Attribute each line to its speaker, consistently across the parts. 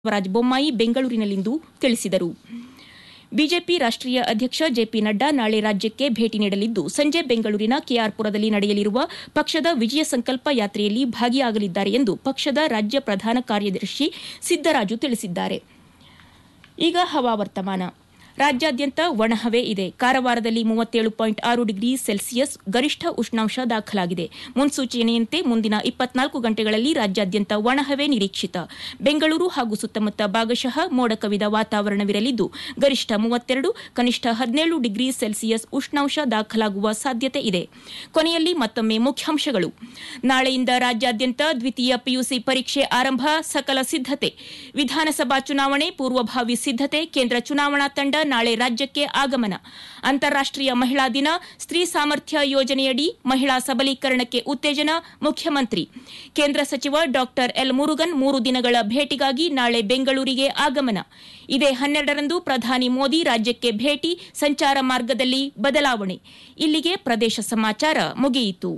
Speaker 1: ಬಸವರಾಜ ಬೊಮ್ಮಾಯಿ ಬೆಂಗಳೂರಿನಲ್ಲಿಂದು ತಿಳಿಸಿದರು ಬಿಜೆಪಿ ರಾಷ್ಟೀಯ ಅಧ್ಯಕ್ಷ ಜೆಪಿ ನಡ್ಡಾ ನಾಳೆ ರಾಜ್ಯಕ್ಕೆ ಭೇಟಿ ನೀಡಲಿದ್ದು ಸಂಜೆ ಬೆಂಗಳೂರಿನ ಕೆಆರ್ಪುರದಲ್ಲಿ ನಡೆಯಲಿರುವ ಪಕ್ಷದ ವಿಜಯ ಸಂಕಲ್ಪ ಯಾತ್ರೆಯಲ್ಲಿ ಭಾಗಿಯಾಗಲಿದ್ದಾರೆ ಎಂದು ಪಕ್ಷದ ರಾಜ್ಯ ಪ್ರಧಾನ ಕಾರ್ಯದರ್ಶಿ ಸಿದ್ದರಾಜು ತಿಳಿಸಿದ್ದಾರೆ ಈಗ ಹವಾವರ್ತಮಾನ ರಾಜ್ಯಾದ್ಯಂತ ಒಣಹವೆ ಇದೆ ಕಾರವಾರದಲ್ಲಿ ಮೂವತ್ತೇಳು ಪಾಯಿಂಟ್ ಆರು ಡಿಗ್ರಿ ಸೆಲ್ಸಿಯಸ್ ಗರಿಷ್ಠ ಉಷ್ಣಾಂಶ ದಾಖಲಾಗಿದೆ ಮುನ್ಸೂಚನೆಯಂತೆ ಮುಂದಿನ ಇಪ್ಪತ್ನಾಲ್ಕು ಗಂಟೆಗಳಲ್ಲಿ ರಾಜ್ಯಾದ್ಯಂತ ಒಣಹವೆ ನಿರೀಕ್ಷಿತ ಬೆಂಗಳೂರು ಹಾಗೂ ಸುತ್ತಮುತ್ತ ಭಾಗಶಃ ಮೋಡ ಕವಿದ ವಾತಾವರಣವಿರಲಿದ್ದು ಗರಿಷ್ಠ ಮೂವತ್ತೆರಡು ಕನಿಷ್ಠ ಹದಿನೇಳು ಡಿಗ್ರಿ ಸೆಲ್ಸಿಯಸ್ ಉಷ್ಣಾಂಶ ದಾಖಲಾಗುವ ಸಾಧ್ಯತೆ ಇದೆ ಕೊನೆಯಲ್ಲಿ ಮತ್ತೊಮ್ಮೆ ಮುಖ್ಯಾಂಶಗಳು ನಾಳೆಯಿಂದ ರಾಜ್ಯಾದ್ಯಂತ ದ್ವಿತೀಯ ಪಿಯುಸಿ ಪರೀಕ್ಷೆ ಆರಂಭ ಸಕಲ ಸಿದ್ದತೆ ವಿಧಾನಸಭಾ ಚುನಾವಣೆ ಪೂರ್ವಭಾವಿ ಸಿದ್ದತೆ ಕೇಂದ್ರ ಚುನಾವಣಾ ತಂಡ ನಾಳೆ ರಾಜ್ಯಕ್ಕೆ ಆಗಮನ ಅಂತಾರಾಷ್ಟೀಯ ಮಹಿಳಾ ದಿನ ಸ್ತ್ರೀ ಸಾಮರ್ಥ್ಯ ಯೋಜನೆಯಡಿ ಮಹಿಳಾ ಸಬಲೀಕರಣಕ್ಕೆ ಉತ್ತೇಜನ ಮುಖ್ಯಮಂತ್ರಿ ಕೇಂದ್ರ ಸಚಿವ ಡಾ ಎಲ್ ಮುರುಗನ್ ಮೂರು ದಿನಗಳ ಭೇಟಿಗಾಗಿ ನಾಳೆ ಬೆಂಗಳೂರಿಗೆ ಆಗಮನ ಇದೇ ಹನ್ನೆರಡರಂದು ಪ್ರಧಾನಿ ಮೋದಿ ರಾಜ್ಯಕ್ಕೆ ಭೇಟಿ ಸಂಚಾರ ಮಾರ್ಗದಲ್ಲಿ ಬದಲಾವಣೆ ಇಲ್ಲಿಗೆ ಪ್ರದೇಶ ಸಮಾಚಾರ ಮುಗಿಯಿತು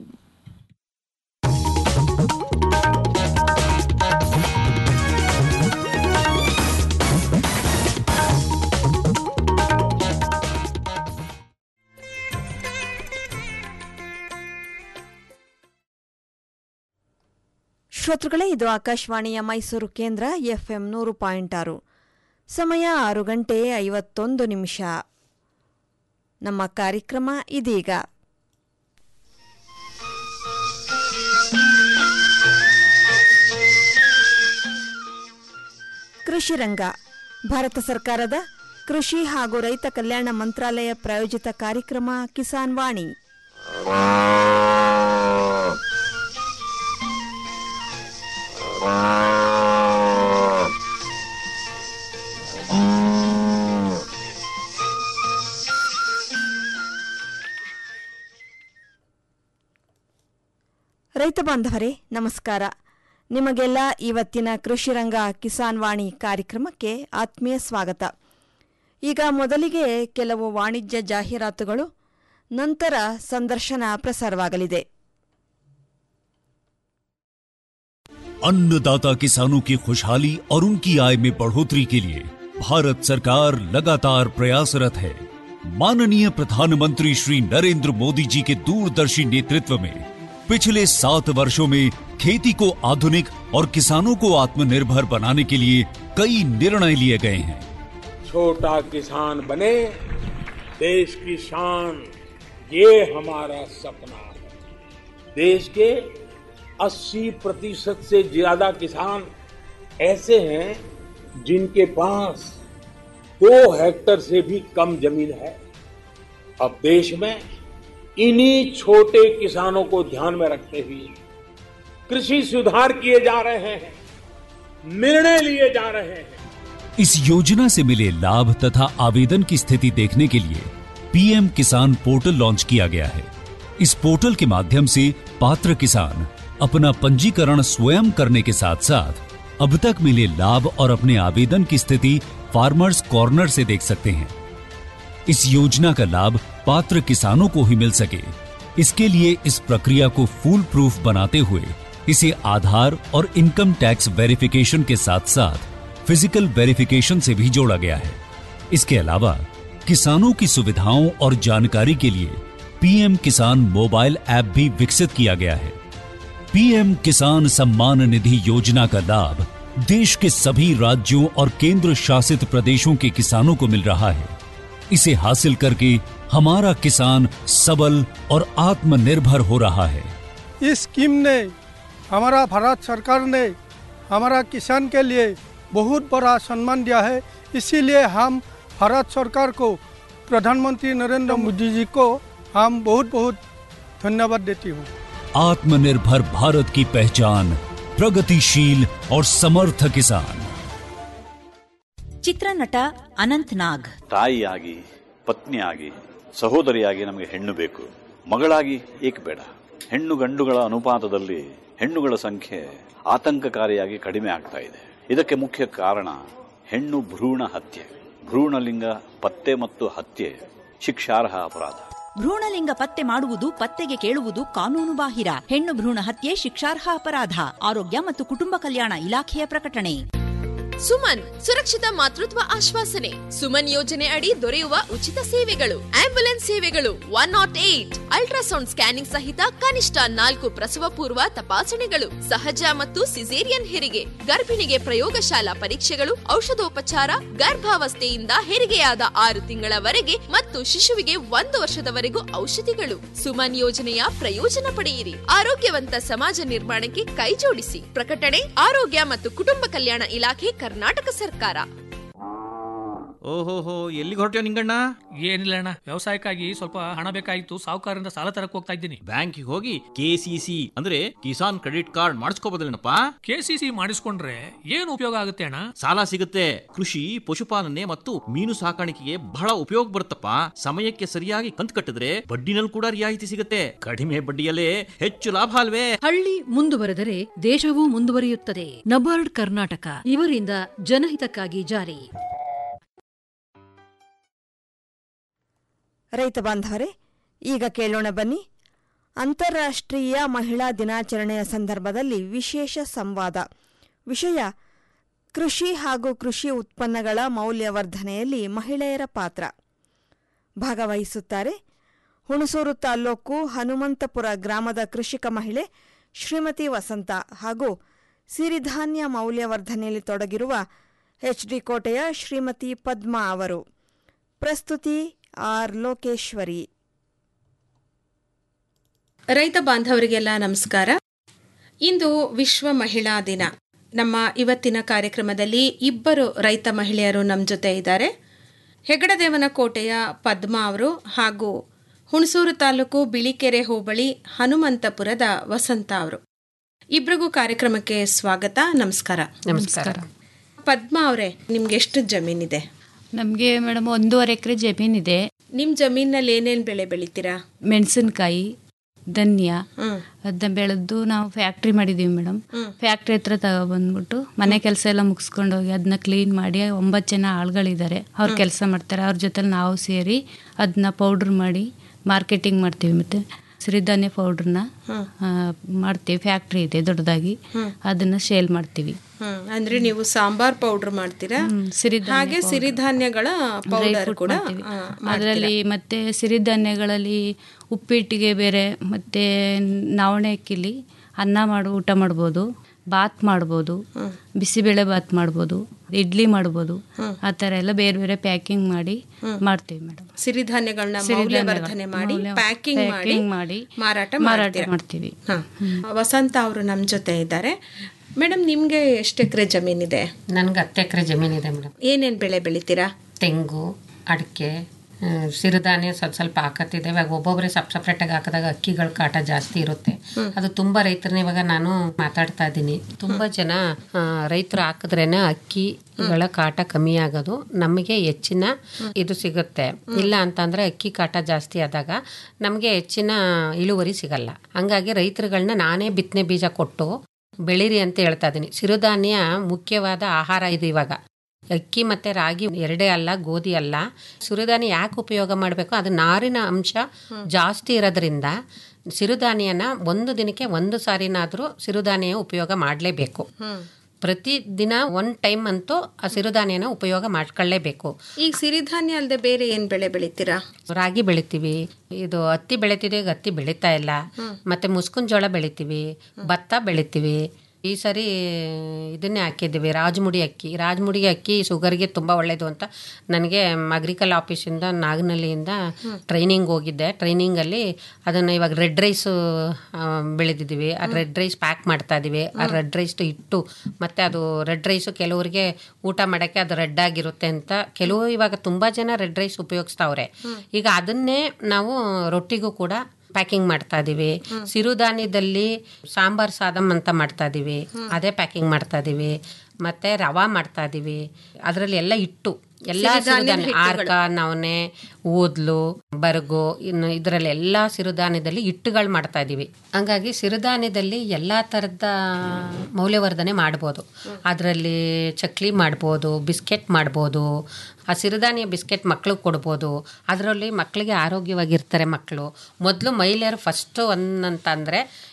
Speaker 2: ಶ್ರೋತೃಗಳೇ ಇದು ಆಕಾಶವಾಣಿಯ ಮೈಸೂರು ಕೇಂದ್ರ ಎಫ್ಎಂ ನೂರು ಪಾಯಿಂಟ್ ಆರು ಸಮಯ ಆರು ಗಂಟೆ ಐವತ್ತೊಂದು ನಿಮಿಷ ನಮ್ಮ ಕಾರ್ಯಕ್ರಮ ಇದೀಗ ಕೃಷಿ ರಂಗ ಭಾರತ ಸರ್ಕಾರದ ಕೃಷಿ ಹಾಗೂ ರೈತ ಕಲ್ಯಾಣ ಮಂತ್ರಾಲಯ ಪ್ರಾಯೋಜಿತ ಕಾರ್ಯಕ್ರಮ ಕಿಸಾನ್ ವಾಣಿ ರೈತ ಬಾಂಧವರೇ ನಮಸ್ಕಾರ ನಿಮಗೆಲ್ಲ ಇವತ್ತಿನ ಕೃಷಿ ರಂಗ ಕಿಸಾನ್ ವಾಣಿ ಕಾರ್ಯಕ್ರಮಕ್ಕೆ ಆತ್ಮೀಯ ಸ್ವಾಗತ ಈಗ ಮೊದಲಿಗೆ ಕೆಲವು ವಾಣಿಜ್ಯ ಜಾಹೀರಾತುಗಳು ನಂತರ ಸಂದರ್ಶನ ಪ್ರಸಾರವಾಗಲಿದೆ
Speaker 3: अन्नदाता किसानों की खुशहाली और उनकी आय में बढ़ोतरी के लिए भारत सरकार लगातार प्रयासरत है माननीय प्रधानमंत्री श्री नरेंद्र मोदी जी के दूरदर्शी नेतृत्व में पिछले सात वर्षों में खेती को आधुनिक और किसानों को आत्मनिर्भर बनाने के लिए कई निर्णय लिए गए हैं
Speaker 4: छोटा किसान बने देश की शान ये हमारा सपना है देश के 80 प्रतिशत से ज्यादा किसान ऐसे हैं जिनके पास दो हेक्टर से भी कम जमीन है अब देश में इन्हीं छोटे किसानों को ध्यान में रखते हुए कृषि सुधार किए जा रहे हैं निर्णय लिए जा रहे हैं
Speaker 3: इस योजना से मिले लाभ तथा आवेदन की स्थिति देखने के लिए पीएम किसान पोर्टल लॉन्च किया गया है इस पोर्टल के माध्यम से पात्र किसान अपना पंजीकरण स्वयं करने के साथ साथ अब तक मिले लाभ और अपने आवेदन की स्थिति फार्मर्स कॉर्नर से देख सकते हैं इस योजना का लाभ पात्र किसानों को ही मिल सके इसके लिए इस प्रक्रिया को फूल प्रूफ बनाते हुए इसे आधार और इनकम टैक्स वेरिफिकेशन के साथ साथ फिजिकल वेरिफिकेशन से भी जोड़ा गया है इसके अलावा किसानों की सुविधाओं और जानकारी के लिए पीएम किसान मोबाइल ऐप भी विकसित किया गया है पीएम किसान सम्मान निधि योजना का लाभ देश के सभी राज्यों और केंद्र शासित प्रदेशों के किसानों को मिल रहा है इसे हासिल करके हमारा किसान सबल और आत्मनिर्भर हो रहा है
Speaker 5: इस स्कीम ने हमारा भारत सरकार ने हमारा किसान के लिए बहुत बड़ा सम्मान दिया है इसीलिए हम भारत सरकार को प्रधानमंत्री नरेंद्र मोदी जी को हम बहुत बहुत धन्यवाद देती हूँ
Speaker 3: आत्मनिर्भर भारत की पहचान प्रगतिशील और समर्थ किसान
Speaker 6: ಚಿತ್ರನಟ ಅನಂತ್ ನಾಗ್
Speaker 7: ತಾಯಿಯಾಗಿ ಪತ್ನಿಯಾಗಿ ಸಹೋದರಿಯಾಗಿ ನಮಗೆ ಹೆಣ್ಣು ಬೇಕು ಮಗಳಾಗಿ ಏಕೆ ಬೇಡ ಹೆಣ್ಣು ಗಂಡುಗಳ ಅನುಪಾತದಲ್ಲಿ ಹೆಣ್ಣುಗಳ ಸಂಖ್ಯೆ ಆತಂಕಕಾರಿಯಾಗಿ ಕಡಿಮೆ ಆಗ್ತಾ ಇದೆ ಇದಕ್ಕೆ ಮುಖ್ಯ ಕಾರಣ ಹೆಣ್ಣು ಭ್ರೂಣ ಹತ್ಯೆ ಭ್ರೂಣಲಿಂಗ ಪತ್ತೆ ಮತ್ತು ಹತ್ಯೆ ಶಿಕ್ಷಾರ್ಹ ಅಪರಾಧ
Speaker 6: ಭ್ರೂಣಲಿಂಗ ಪತ್ತೆ ಮಾಡುವುದು ಪತ್ತೆಗೆ ಕೇಳುವುದು ಕಾನೂನು ಬಾಹಿರ ಹೆಣ್ಣು ಭ್ರೂಣ ಹತ್ಯೆ ಶಿಕ್ಷಾರ್ಹ ಅಪರಾಧ ಆರೋಗ್ಯ ಮತ್ತು ಕುಟುಂಬ ಕಲ್ಯಾಣ ಇಲಾಖೆಯ ಪ್ರಕಟಣೆ
Speaker 8: ಸುಮನ್ ಸುರಕ್ಷಿತ ಮಾತೃತ್ವ ಆಶ್ವಾಸನೆ ಸುಮನ್ ಯೋಜನೆ ಅಡಿ ದೊರೆಯುವ ಉಚಿತ ಸೇವೆಗಳು ಆಂಬ್ಯುಲೆನ್ಸ್ ಸೇವೆಗಳು one nought eight ultrasound scanning ಸಹಿತ ಕನಿಷ್ಠ ನಾಲ್ಕು ಪ್ರಸವ ಪೂರ್ವ ತಪಾಸಣೆಗಳು ಸಹಜ ಮತ್ತು ಸಿಸೇರಿಯನ್ ಹೆರಿಗೆ ಗರ್ಭಿಣಿಗೆ ಪ್ರಯೋಗಶಾಲಾ ಪರೀಕ್ಷೆಗಳು ಔಷಧೋಪಚಾರ ಗರ್ಭಾವಸ್ಥೆಯಿಂದ ಹೆರಿಗೆಯಾದ ಆರು ತಿಂಗಳವರೆಗೆ ಮತ್ತು ಶಿಶುವಿಗೆ ಒಂದು ವರ್ಷದವರೆಗೂ ಔಷಧಿಗಳು ಸುಮನ್ ಯೋಜನೆಯ ಪ್ರಯೋಜನ ಪಡೆಯಿರಿ ಆರೋಗ್ಯವಂತ ಸಮಾಜ ನಿರ್ಮಾಣಕ್ಕೆ ಕೈಜೋಡಿಸಿ ಪ್ರಕಟಣೆ ಆರೋಗ್ಯ ಮತ್ತು ಕುಟುಂಬ ಕಲ್ಯಾಣ ಇಲಾಖೆ ಕರ್ನಾಟಕ ಸರ್ಕಾರ
Speaker 9: ಓಹೋಹೋ ಎಲ್ಲಿಗೆ ಹೊರಟ್ಯೋ ನಿಂಗಣ್ಣ
Speaker 10: ಏನಿಲ್ಲ ಅಣ್ಣ ವ್ಯವಸಾಯಕ್ಕಾಗಿ ಸ್ವಲ್ಪ ಹಣ ಬೇಕಾಗಿತ್ತು ಸಾಹುಕಾರರಿಂದ ಸಾಲ ತರಕ್ ಹೋಗ್ತಾ ಇದ್ದೀನಿ
Speaker 9: ಬ್ಯಾಂಕಿಗೆ ಹೋಗಿ ಕೆ ಸಿ ಸಿ ಅಂದ್ರೆ ಕಿಸಾನ್ ಕ್ರೆಡಿಟ್ ಕಾರ್ಡ್ ಮಾಡಿಸ್ಕೋಬೋದಲ್ಲೇನಪ್ಪ
Speaker 10: ಕೆ ಸಿ ಸಿ ಮಾಡಿಸ್ಕೊಂಡ್ರೆ ಏನು ಉಪಯೋಗ ಆಗುತ್ತೆ ಅಣ್ಣ
Speaker 9: ಸಾಲ ಸಿಗುತ್ತೆ ಕೃಷಿ ಪಶುಪಾಲನೆ ಮತ್ತು ಮೀನು ಸಾಕಾಣಿಕೆಗೆ ಬಹಳ ಉಪಯೋಗ ಬರುತ್ತಪ್ಪ ಸಮಯಕ್ಕೆ ಸರಿಯಾಗಿ ಕಂತು ಕಟ್ಟಿದ್ರೆ ಬಡ್ಡಿನಲ್ಲಿ ಕೂಡ ರಿಯಾಯಿತಿ ಸಿಗುತ್ತೆ ಕಡಿಮೆ ಬಡ್ಡಿಯಲ್ಲೇ ಹೆಚ್ಚು ಲಾಭ ಅಲ್ವೇ
Speaker 11: ಹಳ್ಳಿ ಮುಂದುವರೆದರೆ ದೇಶವೂ ಮುಂದುವರಿಯುತ್ತದೆ ನಬಾರ್ಡ್ ಕರ್ನಾಟಕ ಇವರಿಂದ ಜನಹಿತಕ್ಕಾಗಿ ಜಾರಿ
Speaker 2: ರೈತ ಬಾಂಧವರೇ ಈಗ ಕೇಳೋಣ ಬನ್ನಿ ಅಂತಾರಾಷ್ಟ್ರೀಯ ಮಹಿಳಾ ದಿನಾಚರಣೆಯ ಸಂದರ್ಭದಲ್ಲಿ ವಿಶೇಷ ಸಂವಾದ ವಿಷಯ ಕೃಷಿ ಹಾಗೂ ಕೃಷಿ ಉತ್ಪನ್ನಗಳ ಮೌಲ್ಯವರ್ಧನೆಯಲ್ಲಿ ಮಹಿಳೆಯರ ಪಾತ್ರ ಭಾಗವಹಿಸುತ್ತಾರೆ ಹುಣಸೂರು ತಾಲ್ಲೂಕು ಹನುಮಂತಪುರ ಗ್ರಾಮದ ಕೃಷಿಕ ಮಹಿಳೆ ಶ್ರೀಮತಿ ವಸಂತ ಹಾಗೂ ಸಿರಿಧಾನ್ಯ ಮೌಲ್ಯವರ್ಧನೆಯಲ್ಲಿ ತೊಡಗಿರುವ ಎಚ್ಡಿ ಕೋಟೆಯ ಶ್ರೀಮತಿ ಪದ್ಮಾ ಅವರು ಪ್ರಸ್ತುತಿ ಆರ್ ಲೋಕೇಶ್ವರಿ
Speaker 12: ರೈತ ಬಾಂಧವರಿಗೆಲ್ಲ ನಮಸ್ಕಾರ ಇಂದು ವಿಶ್ವ ಮಹಿಳಾ ದಿನ ನಮ್ಮ ಇವತ್ತಿನ ಕಾರ್ಯಕ್ರಮದಲ್ಲಿ ಇಬ್ಬರು ರೈತ ಮಹಿಳೆಯರು ನಮ್ಮ ಜೊತೆ ಇದ್ದಾರೆ ಹೆಗಡದೇವನ ಕೋಟೆಯ ಪದ್ಮಾ ಅವರು ಹಾಗೂ ಹುಣಸೂರು ತಾಲೂಕು ಬಿಳಿಕೆರೆ ಹೋಬಳಿ ಹನುಮಂತಪುರದ ವಸಂತ ಅವರು ಇಬ್ಬರಿಗೂ ಕಾರ್ಯಕ್ರಮಕ್ಕೆ ಸ್ವಾಗತ ನಮಸ್ಕಾರ
Speaker 13: ನಮಸ್ಕಾರ
Speaker 12: ಪದ್ಮಾ ಅವರೇ ನಿಮ್ಗೆ ಎಷ್ಟು ಜಮೀನಿದೆ
Speaker 13: ನಮಗೆ ಮೇಡಮ್ ಒಂದೂವರೆ ಎಕರೆ ಜಮೀನಿದೆ
Speaker 12: ನಿಮ್ಮ ಜಮೀನಲ್ಲಿ ಏನೇನು ಬೆಳೆ ಬೆಳಿತೀರಾ
Speaker 13: ಮೆಣಸಿನ್ಕಾಯಿ ಧನ್ಯ ಅದನ್ನ ಬೆಳೆದು ನಾವು ಫ್ಯಾಕ್ಟ್ರಿ ಮಾಡಿದೀವಿ ಮೇಡಮ್ ಫ್ಯಾಕ್ಟ್ರಿ ಹತ್ರ ತಗೊಬಂದ್ಬಿಟ್ಟು ಮನೆ ಕೆಲಸ ಎಲ್ಲ ಮುಗಿಸ್ಕೊಂಡು ಹೋಗಿ ಅದನ್ನ ಕ್ಲೀನ್ ಮಾಡಿ ಒಂಬತ್ತು ಜನ ಆಳುಗಳಿದ್ದಾರೆ ಅವ್ರು ಕೆಲಸ ಮಾಡ್ತಾರೆ ಅವ್ರ ಜೊತೆ ನಾವು ಸೇರಿ ಅದನ್ನ ಪೌಡ್ರ್ ಮಾಡಿ ಮಾರ್ಕೆಟಿಂಗ್ ಮಾಡ್ತೀವಿ ಮತ್ತೆ ಸಿರಿಧಾನ್ಯ ಪೌಡ್ರನ್ನ ಮಾಡ್ತೀವಿ ಫ್ಯಾಕ್ಟ್ರಿ ಇದೆ ದೊಡ್ಡದಾಗಿ ಅದನ್ನ ಸೇಲ್ ಮಾಡ್ತೀವಿ
Speaker 12: ಹ್ಮ್ ಅಂದ್ರೆ ನೀವು ಸಾಂಬಾರ್ ಪೌಡರ್ ಮಾಡ್ತೀರಾ
Speaker 13: ಸಿರಿಧಾನ್ಯ
Speaker 12: ಹಾಗೆ
Speaker 13: powder.
Speaker 12: ಸಿರಿಧಾನ್ಯಗಳ
Speaker 13: Dry
Speaker 12: ಪೌಡರ್
Speaker 13: fruit
Speaker 12: ಕೂಡ
Speaker 13: ಮಾಡ್ತೀವಿ.
Speaker 12: ಆ,
Speaker 13: ಅದರಲ್ಲಿ ಮತ್ತೆ ಸಿರಿಧಾನ್ಯಗಳಲ್ಲಿ ಉಪ್ಪಿಟ್ಟಿಗೆ ಬೇರೆ ಮತ್ತೆ ನವಣೆ ಅಕ್ಕಿಲಿ ಅನ್ನ ಮಾಡು ಊಟ ಮಾಡ್ಬೋದು ಬಾತ್ ಮಾಡ್ಬೋದು ಬಿಸಿಬೇಳೆ ಬಾತ್ ಮಾಡ್ಬೋದು ಇಡ್ಲಿ ಮಾಡ್ಬೋದು ಆ ಥರ ಎಲ್ಲ ಬೇರೆ ಬೇರೆ ಪ್ಯಾಕಿಂಗ್ ಮಾಡಿ ಮಾಡ್ತೀವಿ ಮೇಡಮ್
Speaker 12: ಸಿರಿಧಾನ್ಯಗಳನ್ನ ಮೌಲ್ಯವರ್ಧನೆ ಮಾಡಿ ಪ್ಯಾಕಿಂಗ್ ಮಾಡಿ
Speaker 13: ಪ್ಯಾಕಿಂಗ್ ಮಾಡಿ
Speaker 12: ಮಾರಾಟ
Speaker 13: ಮಾರಾಟ
Speaker 12: ಮಾಡ್ತೀರಾ?
Speaker 13: ಮಾಡ್ತೀವಿ
Speaker 12: ಹಾ. ವಸಂತ ಅವರು ನಮ್ಮ ಜೊತೆ ಇದ್ದಾರೆ ಮೇಡಮ್ ನಿಮ್ಗೆ ಎಷ್ಟು ಎಕರೆ ಜಮೀನಿದೆ
Speaker 14: ನನ್ಗೆ ಹತ್ತು ಎಕರೆ ಜಮೀನಿದೆ ಮೇಡಮ್
Speaker 12: ಏನೇನ್ ಬೆಳೆ ಬೆಳಿತೀರಾ
Speaker 14: ತೆಂಗು ಅಡಿಕೆ ಆ, ಸಿರಿಧಾನ್ಯ ಸ್ವಲ್ಪ ಸ್ವಲ್ಪ ಹಾಕತ್ತಿದೆ ಇವಾಗ ಒಬ್ಬೊಬ್ಬರೇ ಸಪ್ ಸಪ್ರೇಟಾಗಿ ಹಾಕಿದಾಗ ಅಕ್ಕಿಗಳ ಕಾಟ ಜಾಸ್ತಿ ಇರುತ್ತೆ ಅದು ತುಂಬ ರೈತರನ್ನ ಇವಾಗ ನಾನು ಮಾತಾಡ್ತಾ ಇದ್ದೀನಿ ತುಂಬ ಜನ ರೈತರು ಹಾಕಿದ್ರೇನೆ ಅಕ್ಕಿಗಳ ಕಾಟ ಕಮ್ಮಿ ಆಗೋದು ನಮಗೆ ಹೆಚ್ಚಿನ ಇದು ಸಿಗುತ್ತೆ ಇಲ್ಲ ಅಂತಂದ್ರೆ ಅಕ್ಕಿ ಕಾಟ ಜಾಸ್ತಿ ಆದಾಗ ನಮಗೆ ಹೆಚ್ಚಿನ ಇಳುವರಿ ಸಿಗಲ್ಲ ಹಂಗಾಗಿ ರೈತರುಗಳನ್ನ ನಾನೇ ಬಿತ್ತನೆ ಬೀಜ ಕೊಟ್ಟು ಬೆಳೀರಿ ಅಂತ ಹೇಳ್ತಾ ಇದ್ದೀನಿ ಸಿರುಧಾನ್ಯ ಮುಖ್ಯವಾದ ಆಹಾರ ಇದು ಇವಾಗ ಅಕ್ಕಿ ಮತ್ತು ರಾಗಿ ಎರಡೇ ಅಲ್ಲ ಗೋಧಿ ಅಲ್ಲ ಸಿರುಧಾನ್ಯ ಯಾಕೆ ಉಪಯೋಗ ಮಾಡಬೇಕು ಅದು ನಾರಿನ ಅಂಶ ಜಾಸ್ತಿ ಇರೋದ್ರಿಂದ ಸಿರುಧಾನ್ಯನ ಒಂದು ದಿನಕ್ಕೆ ಒಂದು ಸಾರಿನಾದರೂ ಸಿರುಧಾನ್ಯ ಉಪಯೋಗ ಮಾಡಲೇಬೇಕು ಪ್ರತಿ ದಿನ ಒನ್ ಟೈಮ್ ಅಂತೂ ಆ ಸಿರುಧಾನ್ಯನ ಉಪಯೋಗ ಮಾಡ್ಕೊಳ್ಳೇಬೇಕು
Speaker 12: ಈಗ ಸಿರಿಧಾನ್ಯ ಅಲ್ಲದೆ ಬೇರೆ ಏನ್ ಬೆಳೆ ಬೆಳಿತೀರಾ
Speaker 14: ರಾಗಿ ಬೆಳಿತೀವಿ ಇದು ಹತ್ತಿ ಬೆಳಿತಿದ್ವಿ ಈಗ ಹತ್ತಿ ಬೆಳೀತಾ ಇಲ್ಲ ಮತ್ತೆ ಮುಸ್ಕಿನ ಜೋಳ ಬೆಳಿತೀವಿ ಭತ್ತ ಬೆಳಿತೀವಿ ಈ ಸರಿ ಇದನ್ನೇ ಹಾಕಿದ್ದೀವಿ ರಾಜಮುಡಿ ಅಕ್ಕಿ ರಾಜಮುಡಿ ಅಕ್ಕಿ ಶುಗರ್ಗೆ ತುಂಬ ಒಳ್ಳೆಯದು ಅಂತ ನನಗೆ ಅಗ್ರಿಕಲ್ ಆಫೀಸಿಂದ ನಾಗನಹಳ್ಳಿಯಿಂದ ಟ್ರೈನಿಂಗ್ ಹೋಗಿದ್ದೆ ಟ್ರೈನಿಂಗಲ್ಲಿ ಅದನ್ನು ಇವಾಗ ರೆಡ್ ರೈಸು ಬೆಳೆದಿದ್ದೀವಿ ಆ ರೆಡ್ ರೈಸ್ ಪ್ಯಾಕ್ ಮಾಡ್ತಾ ಇದ್ದೀವಿ ಆ ರೆಡ್ ರೈಸ್ ಇಟ್ಟು ಮತ್ತು ಅದು ರೆಡ್ ರೈಸು ಕೆಲವರಿಗೆ ಊಟ ಮಾಡೋಕ್ಕೆ ಅದು ರೆಡ್ ಆಗಿರುತ್ತೆ ಅಂತ ಕೆಲವು ಇವಾಗ ತುಂಬ ಜನ ರೆಡ್ ರೈಸ್ ಉಪಯೋಗಿಸ್ತಾವ್ರೆ ಈಗ ಅದನ್ನೇ ನಾವು ರೊಟ್ಟಿಗೂ ಕೂಡ ಪ್ಯಾಕಿಂಗ್ ಮಾಡ್ತಾ ಇದೀವಿ ಸಿರುಧಾನ್ಯದಲ್ಲಿ ಸಾಂಬಾರ್ ಸಾದಮ್ ಅಂತ ಮಾಡ್ತಾ ಇದೀವಿ ಅದೇ ಪ್ಯಾಕಿಂಗ್ ಮಾಡ್ತಾ ಇದೀವಿ ಮತ್ತೆ ರವಾ ಮಾಡ್ತಾ ಇದೀವಿ ಅದರಲ್ಲಿ ಎಲ್ಲ ಇಟ್ಟು ಎಲ್ಲ
Speaker 12: ಸಿರಿಧಾನ್ಯದ
Speaker 14: ಸಿರುಧಾನ್ಯ
Speaker 12: ಹಿಟ್ಟುಗಳು.
Speaker 14: ಆರ್ಕ ನವನೆ ಊದ್ಲು ಬರಗು ಇನ್ನು ಇದರಲ್ಲಿ ಎಲ್ಲ ಸಿರುಧಾನ್ಯದಲ್ಲಿ ಹಿಟ್ಟುಗಳು ಮಾಡ್ತಾ ಇದೀವಿ ಹಂಗಾಗಿ ಸಿರುಧಾನ್ಯದಲ್ಲಿ ಎಲ್ಲ ಥರದ ಮೌಲ್ಯವರ್ಧನೆ ಮಾಡ್ಬೋದು ಅದರಲ್ಲಿ ಚಕ್ಲಿ ಮಾಡ್ಬೋದು ಬಿಸ್ಕೆಟ್ ಮಾಡ್ಬೋದು ಆ ಸಿರುಧಾನ್ಯ ಬಿಸ್ಕೆಟ್ ಮಕ್ಳಿಗೆ ಕೊಡ್ಬೋದು ಅದರಲ್ಲಿ ಮಕ್ಕಳಿಗೆ ಆರೋಗ್ಯವಾಗಿರ್ತಾರೆ ಮಕ್ಕಳು ಮೊದಲು ಮಹಿಳೆಯರು ಫಸ್ಟು ಒಂದಂತಂದರೆ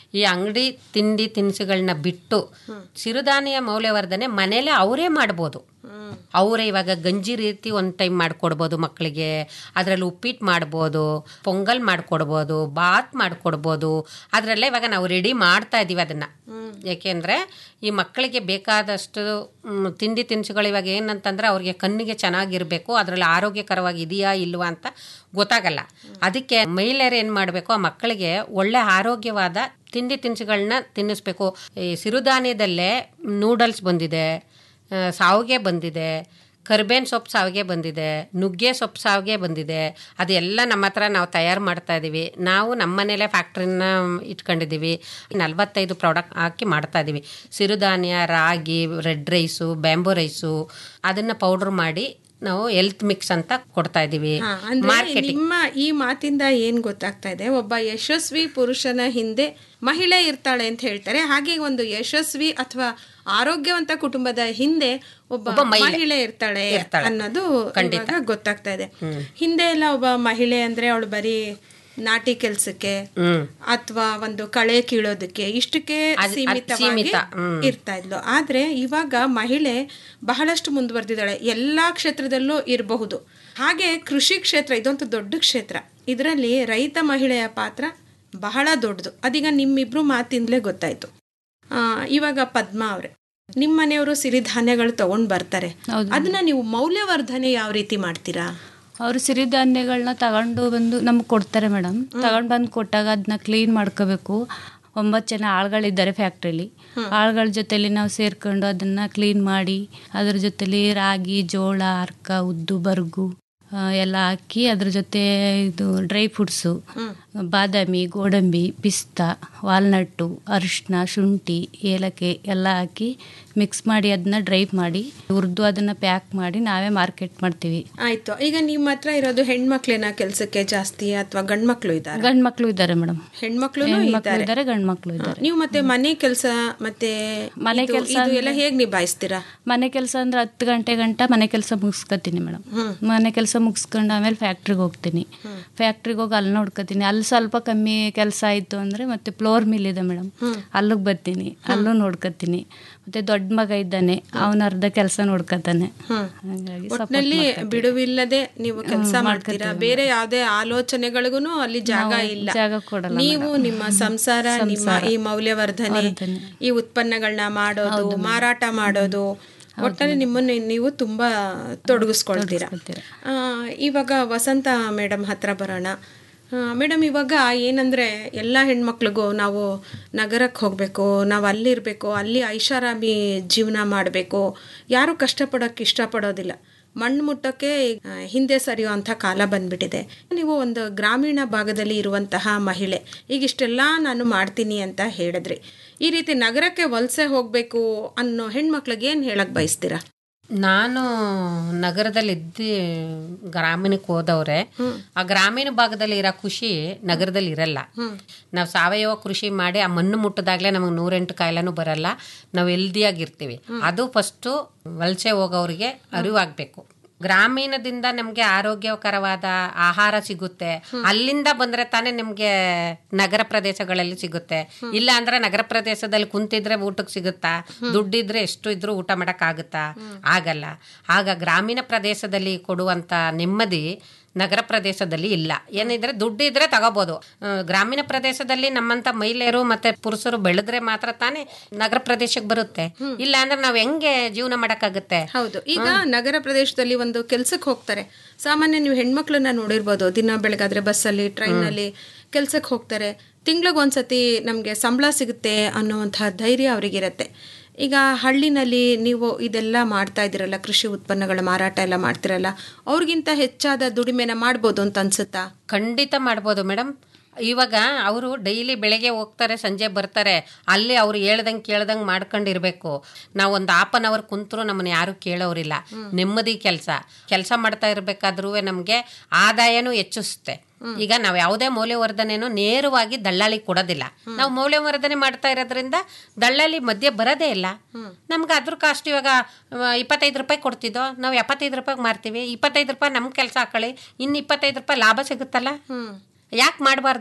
Speaker 14: ಈ ಅಂಗಡಿ ತಿಂಡಿ ತಿನಿಸುಗಳನ್ನ ಬಿಟ್ಟು ಸಿರುಧಾನ್ಯ ಮೌಲ್ಯವರ್ಧನೆ ಮನೇಲೆ ಅವರೇ ಮಾಡ್ಬೋದು ಅವರೇ ಇವಾಗ ಗಂಜಿ ರೀತಿ ಒಂದು ಟೈಮ್ ಮಾಡಿಕೊಡ್ಬೋದು ಮಕ್ಕಳಿಗೆ ಅದರಲ್ಲಿ ಉಪ್ಪಿಟ್ಟು ಮಾಡ್ಬೋದು ಪೊಂಗಲ್ ಮಾಡಿಕೊಡ್ಬೋದು ಬಾತ್ ಮಾಡಿಕೊಡ್ಬೋದು ಅದರಲ್ಲೇ ಇವಾಗ ನಾವು ರೆಡಿ ಮಾಡ್ತಾ ಇದ್ದೀವಿ ಅದನ್ನು ಏಕೆಂದರೆ ಈ ಮಕ್ಕಳಿಗೆ ಬೇಕಾದಷ್ಟು ಮ್, ತಿಂಡಿ ತಿನಿಸುಗಳು ಇವಾಗ ಏನಂತಂದ್ರೆ ಅವ್ರಿಗೆ ಕಣ್ಣಿಗೆ ಚೆನ್ನಾಗಿರಬೇಕು ಅದರಲ್ಲಿ ಆರೋಗ್ಯಕರವಾಗಿ ಇದೆಯಾ ಇಲ್ವಾ ಅಂತ ಗೊತ್ತಾಗಲ್ಲ ಅದಕ್ಕೆ ಮಹಿಳೆಯರು ಏನು ಮಾಡಬೇಕು ಆ ಮಕ್ಕಳಿಗೆ ಒಳ್ಳೆ ಆರೋಗ್ಯವಾದ ತಿಂಡಿ ತಿನಿಸುಗಳನ್ನ ತಿನ್ನಿಸ್ಬೇಕು ಈ ಸಿರುಧಾನ್ಯದಲ್ಲೇ ನೂಡಲ್ಸ್ ಬಂದಿದೆ ಆ, ಸಾವಿಗೆ ಬಂದಿದೆ ಕರ್ಬೇನ್ ಸೊಪ್ಪು ಸಾವಿಗೆ ಬಂದಿದೆ ನುಗ್ಗೆ ಸೊಪ್ಪು ಸಾವಿಗೆ ಬಂದಿದೆ ಅದೆಲ್ಲ ನಮ್ಮ ಹತ್ರ ನಾವು ತಯಾರು ಮಾಡ್ತಾ ಇದ್ದೀವಿ ನಾವು ನಮ್ಮ ಮನೇಲೆ ಫ್ಯಾಕ್ಟ್ರಿನ ಇಟ್ಕೊಂಡಿದ್ದೀವಿ ನಲವತ್ತೈದು ಪ್ರಾಡಕ್ಟ್ ಹಾಕಿ ಮಾಡ್ತಾ ಇದ್ದೀವಿ ಸಿರುಧಾನ್ಯ ರಾಗಿ ರೆಡ್ ರೈಸು ಬ್ಯಾಂಬೋ ರೈಸು ಅದನ್ನು ಪೌಡ್ರ್ ಮಾಡಿ ನಾವು ಹೆಲ್ತ್ ಮಿಕ್ಸ್ ಅಂತ ಕೊಡ್ತಾ ಇದ್ದೀವಿ
Speaker 12: ಹಾ, ಅಂದ್ರೆ
Speaker 14: ಮಾರ್ಕೆಟಿಂಗ್
Speaker 12: ನಿಮ್ಮ ಈ ಮಾತಿಂದ ಏನ್ ಗೊತ್ತಾಗ್ತಾ ಇದೆ ಒಬ್ಬ ಯಶಸ್ವಿ ಪುರುಷನ ಹಿಂದೆ ಮಹಿಳೆ ಇರ್ತಾಳೆ ಅಂತ ಹೇಳ್ತಾರೆ ಹಾಗೆ ಒಂದು ಯಶಸ್ವಿ ಅಥವಾ ಆರೋಗ್ಯವಂತ ಕುಟುಂಬದ ಹಿಂದೆ ಒಬ್ಬ
Speaker 14: ಒಬ್ಬ ಮಹಿಳೆ
Speaker 12: ಮಹಿಳೆ ಇರ್ತಾಳೆ
Speaker 14: ಇರ್ತಾಳೆ.
Speaker 12: ಅನ್ನೋದು
Speaker 14: ಖಂಡಿತ.
Speaker 12: ಇವಾಗ ಗೊತ್ತಾಗ್ತಾ ಇದೆ ಹಿಂದೆ ಎಲ್ಲ ಒಬ್ಬ ಮಹಿಳೆ ಅಂದ್ರೆ ಅವಳು ಬರೀ ನಾಟಿ ಕೆಲ್ಸಕ್ಕೆ
Speaker 14: ಹ್ಮ್
Speaker 12: ಅಥವಾ ಒಂದು ಕಳೆ ಕೀಳೋದಕ್ಕೆ ಇಷ್ಟಕ್ಕೆ
Speaker 14: ಅದ್- ಅದ್
Speaker 12: ಸೀಮಿತವಾಗಿ
Speaker 14: ಸೀಮಿತ, ಹ್ಮ್.
Speaker 12: ಇರ್ತಾ ಇದ್ಲು ಆದ್ರೆ ಇವಾಗ ಮಹಿಳೆ ಬಹಳಷ್ಟು ಮುಂದುವರೆದಿದ್ದಾಳೆ ಎಲ್ಲಾ ಕ್ಷೇತ್ರದಲ್ಲೂ ಇರಬಹುದು ಹಾಗೆ ಕೃಷಿ ಕ್ಷೇತ್ರ ಇದೊಂದು ದೊಡ್ಡ ಕ್ಷೇತ್ರ ಇದರಲ್ಲಿ ರೈತ ಮಹಿಳೆಯ ಪಾತ್ರ ಬಹಳ ದೊಡ್ಡದು ಅದೀಗ ನಿಮ್ಮಿಬ್ರು ಮಾತಿಂದಲೇ ಗೊತ್ತಾಯ್ತು ಆ, ಇವಾಗ ಪದ್ಮಾ ಅವ್ರೆ ನಿಮ್ಮ ಮನೆಯವರು ಸಿರಿಧಾನ್ಯಗಳು ತಗೊಂಡ್ ಬರ್ತಾರೆ ಅದನ್ನ ನೀವು ಮೌಲ್ಯವರ್ಧನೆ ಯಾವ ರೀತಿ ಮಾಡ್ತೀರಾ
Speaker 13: ಅವರು ಸಿರಿಧಾನ್ಯಗಳನ್ನ ತಗೊಂಡು ಬಂದು ನಮ್ಗೆ ಕೊಡ್ತಾರೆ ಮೇಡಮ್ ತಗೊಂಡು ಬಂದು ಕೊಟ್ಟಾಗ ಅದನ್ನ ಕ್ಲೀನ್ ಮಾಡ್ಕೋಬೇಕು ಒಂಬತ್ತು ಜನ ಆಳ್ಗಳಿದ್ದಾರೆ ಫ್ಯಾಕ್ಟ್ರಿಲಿ ಆಳ್ಗಳ ಜೊತೆಲಿ ನಾವು ಸೇರ್ಕೊಂಡು ಅದನ್ನ ಕ್ಲೀನ್ ಮಾಡಿ ಅದ್ರ ಜೊತೆಲಿ ರಾಗಿ ಜೋಳ ಅರ್ಕ ಉದ್ದು ಬರ್ಗು ಆ, ಎಲ್ಲ ಹಾಕಿ ಅದ್ರ ಜೊತೆ ಇದು ಡ್ರೈ ಫ್ರೂಟ್ಸು ಬಾದಾಮಿ ಗೋಡಂಬಿ ಪಿಸ್ತಾ ವಾಲ್ನಟ್ಟು ಅರಿಶಿನ ಶುಂಠಿ ಏಲಕ್ಕಿ ಎಲ್ಲ ಹಾಕಿ ಮಿಕ್ಸ್ ಮಾಡಿ ಅದನ್ನ ಡ್ರೈ ಮಾಡಿ ಹುರಿದು ಅದನ್ನ ಪ್ಯಾಕ್ ಮಾಡಿ ನಾವೇ ಮಾರ್ಕೆಟ್ ಮಾಡ್ತೀವಿ
Speaker 12: ಆಯ್ತು ಈಗ ನಿಮ್ಮ ಹತ್ರ ಇರೋದು ಹೆಣ್ಮಕ್ಳೇನ ಕೆಲ್ಸಕ್ಕೆ ಜಾಸ್ತಿ ಅಥವಾ ಗಂಡ್ಮಕ್ಳು ಇದ್ದಾರೆ
Speaker 13: ಗಂಡ್ ಮಕ್ಳು ಇದ್ದಾರೆ ಮೇಡಮ್
Speaker 12: ಹೆಣ್ಮಕ್ಳು
Speaker 13: ಹೆಣ್ಮಕ್ಳು ಇದ್ದಾರೆ ಗಂಡ್ ಮಕ್ಳು ಇದ್ದಾರೆ
Speaker 12: ನೀವು ಮತ್ತೆ ಮನೆ ಕೆಲಸ ಮತ್ತೆ
Speaker 13: ಮನೆ
Speaker 12: ಇದು-
Speaker 13: ಕೆಲ್ಸ
Speaker 12: ಇದು
Speaker 13: ಅಂದ್ರೆ-
Speaker 12: ಎಲ್ಲ ಹೇಗ್ ನಿಭಾಯಿಸ್ತೀರಾ
Speaker 13: ಮನೆ ಕೆಲಸ ಅಂದ್ರೆ ಹತ್ತು ಗಂಟೆ ಗಂಟ ಮನೆ ಕೆಲಸ ಮುಗಿಸ್ಕೊತೀನಿ ಮೇಡಮ್ ಮನೆ ಕೆಲಸ ಮುಗಿಸ್ಕೊಂಡು ಆಮೇಲೆ ಫ್ಯಾಕ್ಟ್ರಿಗೆ ಹೋಗ್ತೀನಿ ಫ್ಯಾಕ್ಟ್ರಿಗೆ ಹೋಗಿ ಅಲ್ಲಿ ನೋಡ್ಕೊತೀನಿ ಅಲ್ಲಿ ಸ್ವಲ್ಪ ಕಮ್ಮಿ ಕೆಲಸ ಆಯಿತು ಅಂದರೆ ಮತ್ತೆ ಫ್ಲೋರ್ ಮಿಲ್ ಇದೆ ಮೇಡಮ್ ಅಲ್ಲಿಗೆ ಬರ್ತೀನಿ ಅಲ್ಲೂ ನೋಡ್ಕೊತೀನಿ ಮತ್ತೆ ದೊಡ್ಡ ಮಗ ಇದ್ದಾನೆ ಅವನ ಅರ್ಧ ಕೆಲಸ ನೋಡ್ಕೊತಾನೆ ಹಾಗಾಗಿ support
Speaker 12: ಒಟ್ನಲ್ಲಿ
Speaker 13: ಮಾಡ್ಕೊತೀನಿ.
Speaker 12: ಬಿಡುವಿಲ್ಲದೆ ನೀವು ಕೆಲಸ
Speaker 13: ಹ್ಮ್,
Speaker 12: ಮಾಡ್ತೀರಾ
Speaker 13: ಮಾಡ್ಕೊತೀವಿ.
Speaker 12: ಬೇರೆ ಯಾವುದೇ ಆಲೋಚನೆಗಳಿಗೂ ಅಲ್ಲಿ ಜಾಗ
Speaker 13: ನಾವು
Speaker 12: ಇಲ್ಲ
Speaker 13: ಜಾಗ ಕೊಡಲ್ಲ
Speaker 12: ನೀವು ನಿಮ್ಮ ಸಂಸಾರ ನಿಮ್ಮ
Speaker 13: ಸಂಸಾರ.
Speaker 12: ಈ ಮೌಲ್ಯವರ್ಧನೆ ಈ ಉತ್ಪನ್ನಗಳನ್ನ ಮಾಡೋದು ಮಾರಾಟ ಮಾಡೋದು ಒಟ್ಟಲ್ಲಿ ನಿಮ್ಮನ್ನು ನೀವು ತುಂಬಾ ತೊಡಗಿಸ್ಕೊಳ್ತೀರಾ ಆ, ಇವಾಗ ವಸಂತ ಮೇಡಮ್ ಹತ್ರ ಬರೋಣ ಮೇಡಮ್ ಇವಾಗ ಏನಂದರೆ ಎಲ್ಲ ಹೆಣ್ಮಕ್ಳಿಗೂ ನಾವು ನಗರಕ್ಕೆ ಹೋಗಬೇಕು ನಾವು ಅಲ್ಲಿರಬೇಕು ಅಲ್ಲಿ ಐಷಾರಾಮಿ ಜೀವನ ಮಾಡಬೇಕು ಯಾರೂ ಕಷ್ಟಪಡೋಕ್ಕೆ ಇಷ್ಟಪಡೋದಿಲ್ಲ ಮಣ್ಣು ಮುಟ್ಟೋಕ್ಕೆ ಆ, ಹಿಂದೆ ಸರಿಯುವಂಥ ಕಾಲ ಬಂದ್ಬಿಟ್ಟಿದೆ ನೀವು ಒಂದು ಗ್ರಾಮೀಣ ಭಾಗದಲ್ಲಿ ಇರುವಂತಹ ಮಹಿಳೆ ಈಗ ಇಷ್ಟೆಲ್ಲ ನಾನು ಮಾಡ್ತೀನಿ ಅಂತ ಹೇಳಿದ್ರಿ ಈ ರೀತಿ ನಗರಕ್ಕೆ ವಲಸೆ ಹೋಗಬೇಕು ಅನ್ನೋ ಹೆಣ್ಮಕ್ಳಿಗೆ ಏನು ಹೇಳಕ್ ಬಯಸ್ತೀರಾ
Speaker 14: ನಾನು ನಗರದಲ್ಲಿ ಇದ್ದು ಗ್ರಾಮೀಣಕ್ಕೆ ಹೋದವ್ರೆ ಆ ಗ್ರಾಮೀಣ ಭಾಗದಲ್ಲಿ ಇರೋ ಖುಷಿ ನಗರದಲ್ಲಿ ಇರಲ್ಲ ನಾವು ಸಾವಯವ ಕೃಷಿ ಮಾಡಿ ಆ ಮಣ್ಣು ಮುಟ್ಟದಾಗ್ಲೇ ನಮಗೆ ನೂರೆಂಟು ಕಾಯಿಲೆನೂ ಬರಲ್ಲ ನಾವು ಹೆಲ್ದಿಯಾಗಿರ್ತೀವಿ ಅದು ಫಸ್ಟು ವಲಸೆ ಹೋಗೋರಿಗೆ ಅರಿವಾಗಬೇಕು ಗ್ರಾಮೀಣದಿಂದ ನಮಗೆ ಆರೋಗ್ಯಕರವಾದ ಆಹಾರ ಸಿಗುತ್ತೆ ಅಲ್ಲಿಂದ ಬಂದ್ರೆ ತಾನೇ ನಿಮ್ಗೆ ನಗರ ಪ್ರದೇಶಗಳಲ್ಲಿ ಸಿಗುತ್ತೆ ಇಲ್ಲ ಅಂದ್ರೆ ನಗರ ಪ್ರದೇಶದಲ್ಲಿ ಕುಂತಿದ್ರೆ ಊಟಕ್ಕೆ ಸಿಗುತ್ತಾ ದುಡ್ಡಿದ್ರೆ ಎಷ್ಟು ಇದ್ರೂ ಊಟ ಮಾಡಕ್ ಆಗುತ್ತಾ ಆಗಲ್ಲ ಆಗ ಗ್ರಾಮೀಣ ಪ್ರದೇಶದಲ್ಲಿ ಕೊಡುವಂತ ನೆಮ್ಮದಿ ನಗರ ಪ್ರದೇಶದಲ್ಲಿ ಇಲ್ಲ ಏನಿದ್ರೆ ದುಡ್ಡು ಇದ್ರೆ ತಗೋಬಹುದು ಆ, ಗ್ರಾಮೀಣ ಪ್ರದೇಶದಲ್ಲಿ ನಮ್ಮಂತ ಮಹಿಳೆಯರು ಮತ್ತೆ ಪುರುಷರು ಬೆಳೆದ್ರೆ ಮಾತ್ರ ತಾನೇ ನಗರ ಪ್ರದೇಶಕ್ಕೆ ಬರುತ್ತೆ ಇಲ್ಲ ಅಂದ್ರೆ ನಾವ್ ಹೆಂಗೆ ಜೀವನ ಮಾಡಕ್ಕಾಗುತ್ತೆ
Speaker 12: ಹೌದು ಈಗ ನಗರ ಪ್ರದೇಶದಲ್ಲಿ ಒಂದು ಕೆಲ್ಸಕ್ಕೆ ಹೋಗ್ತಾರೆ ಸಾಮಾನ್ಯ ನೀವು ಹೆಣ್ಮಕ್ಳನ್ನ ನೋಡಿರ್ಬೋದು ದಿನ ಬೆಳಗಾದ್ರೆ ಬಸ್ಸಲ್ಲಿ ಟ್ರೈನಲ್ಲಿ ಕೆಲ್ಸಕ್ಕೆ ಹೋಗ್ತಾರೆ ತಿಂಗ್ಳಿಗೊಂದ್ಸತಿ ನಮಗೆ ಸಂಬಳ ಸಿಗುತ್ತೆ ಅನ್ನುವಂತಹ ಧೈರ್ಯ ಅವರಿಗಿರತ್ತೆ ಈಗ ಹಳ್ಳಿನಲ್ಲಿ ನೀವು ಇದೆಲ್ಲ ಮಾಡ್ತಾ ಇದ್ದೀರಲ್ಲ ಕೃಷಿ ಉತ್ಪನ್ನಗಳ ಮಾರಾಟ ಎಲ್ಲ ಮಾಡ್ತಿರಲ್ಲ ಅವ್ರಿಗಿಂತ ಹೆಚ್ಚಾದ ದುಡಿಮೆನ ಮಾಡ್ಬೋದು ಅಂತ ಅನ್ಸುತ್ತಾ
Speaker 14: ಖಂಡಿತ ಮಾಡ್ಬೋದು ಮೇಡಮ್ ಇವಾಗ ಅವರು ಡೈಲಿ ಬೆಳಗ್ಗೆ ಹೋಗ್ತಾರೆ ಸಂಜೆ ಬರ್ತಾರೆ ಅಲ್ಲಿ ಅವ್ರು ಹೇಳ್ದಂಗೆ ಕೇಳ್ದಂಗೆ ಮಾಡ್ಕೊಂಡಿರ್ಬೇಕು ನಾವು ಒಂದು ಹಾಫ್ ಅನ್ ಅವರ್ ಕುಂತರೂ ನಮ್ಮನ್ನ ಯಾರು ಕೇಳೋರಿಲ್ಲ ನೆಮ್ಮದಿ ಕೆಲಸ ಕೆಲಸ ಮಾಡ್ತಾ ಇರ್ಬೇಕಾದ್ರೂ ನಮಗೆ ಆದಾಯನೂ ಹೆಚ್ಚಿಸುತ್ತೆ ಈಗ ನಾವು ಯಾವುದೇ ಮೌಲ್ಯವರ್ಧನೆನೂ ನೇರವಾಗಿ ದಳ್ಳಾಳಿ ಕೊಡೋದಿಲ್ಲ ನಾವು ಮೌಲ್ಯವರ್ಧನೆ ಮಾಡ್ತಾ ಇರೋದ್ರಿಂದ ದಳ್ಳಾಳಿ ಮಧ್ಯೆ ಬರೋದೇ ಇಲ್ಲ ನಮ್ಗೆ ಅದ್ರ ಕಾಸ್ಟ್ ಇವಾಗ ಆ, ಇಪ್ಪತ್ತೈದು ರೂಪಾಯಿ ಕೊಡ್ತಿದ್ದೋ ನಾವು ಎಪ್ಪತ್ತೈದು ರೂಪಾಯಿಗೆ ಮಾರ್ತೀವಿ ಇಪ್ಪತ್ತೈದು ರೂಪಾಯಿ ನಮ್ಮ ಕೆಲಸ ಹಾಕೊಳ್ಳಿ ಇನ್ನು ಇಪ್ಪತ್ತೈದು ರೂಪಾಯಿ ಲಾಭ ಸಿಗುತ್ತಲ್ಲ ಯಾಕೆ ಮಾಡಬಾರ್ದು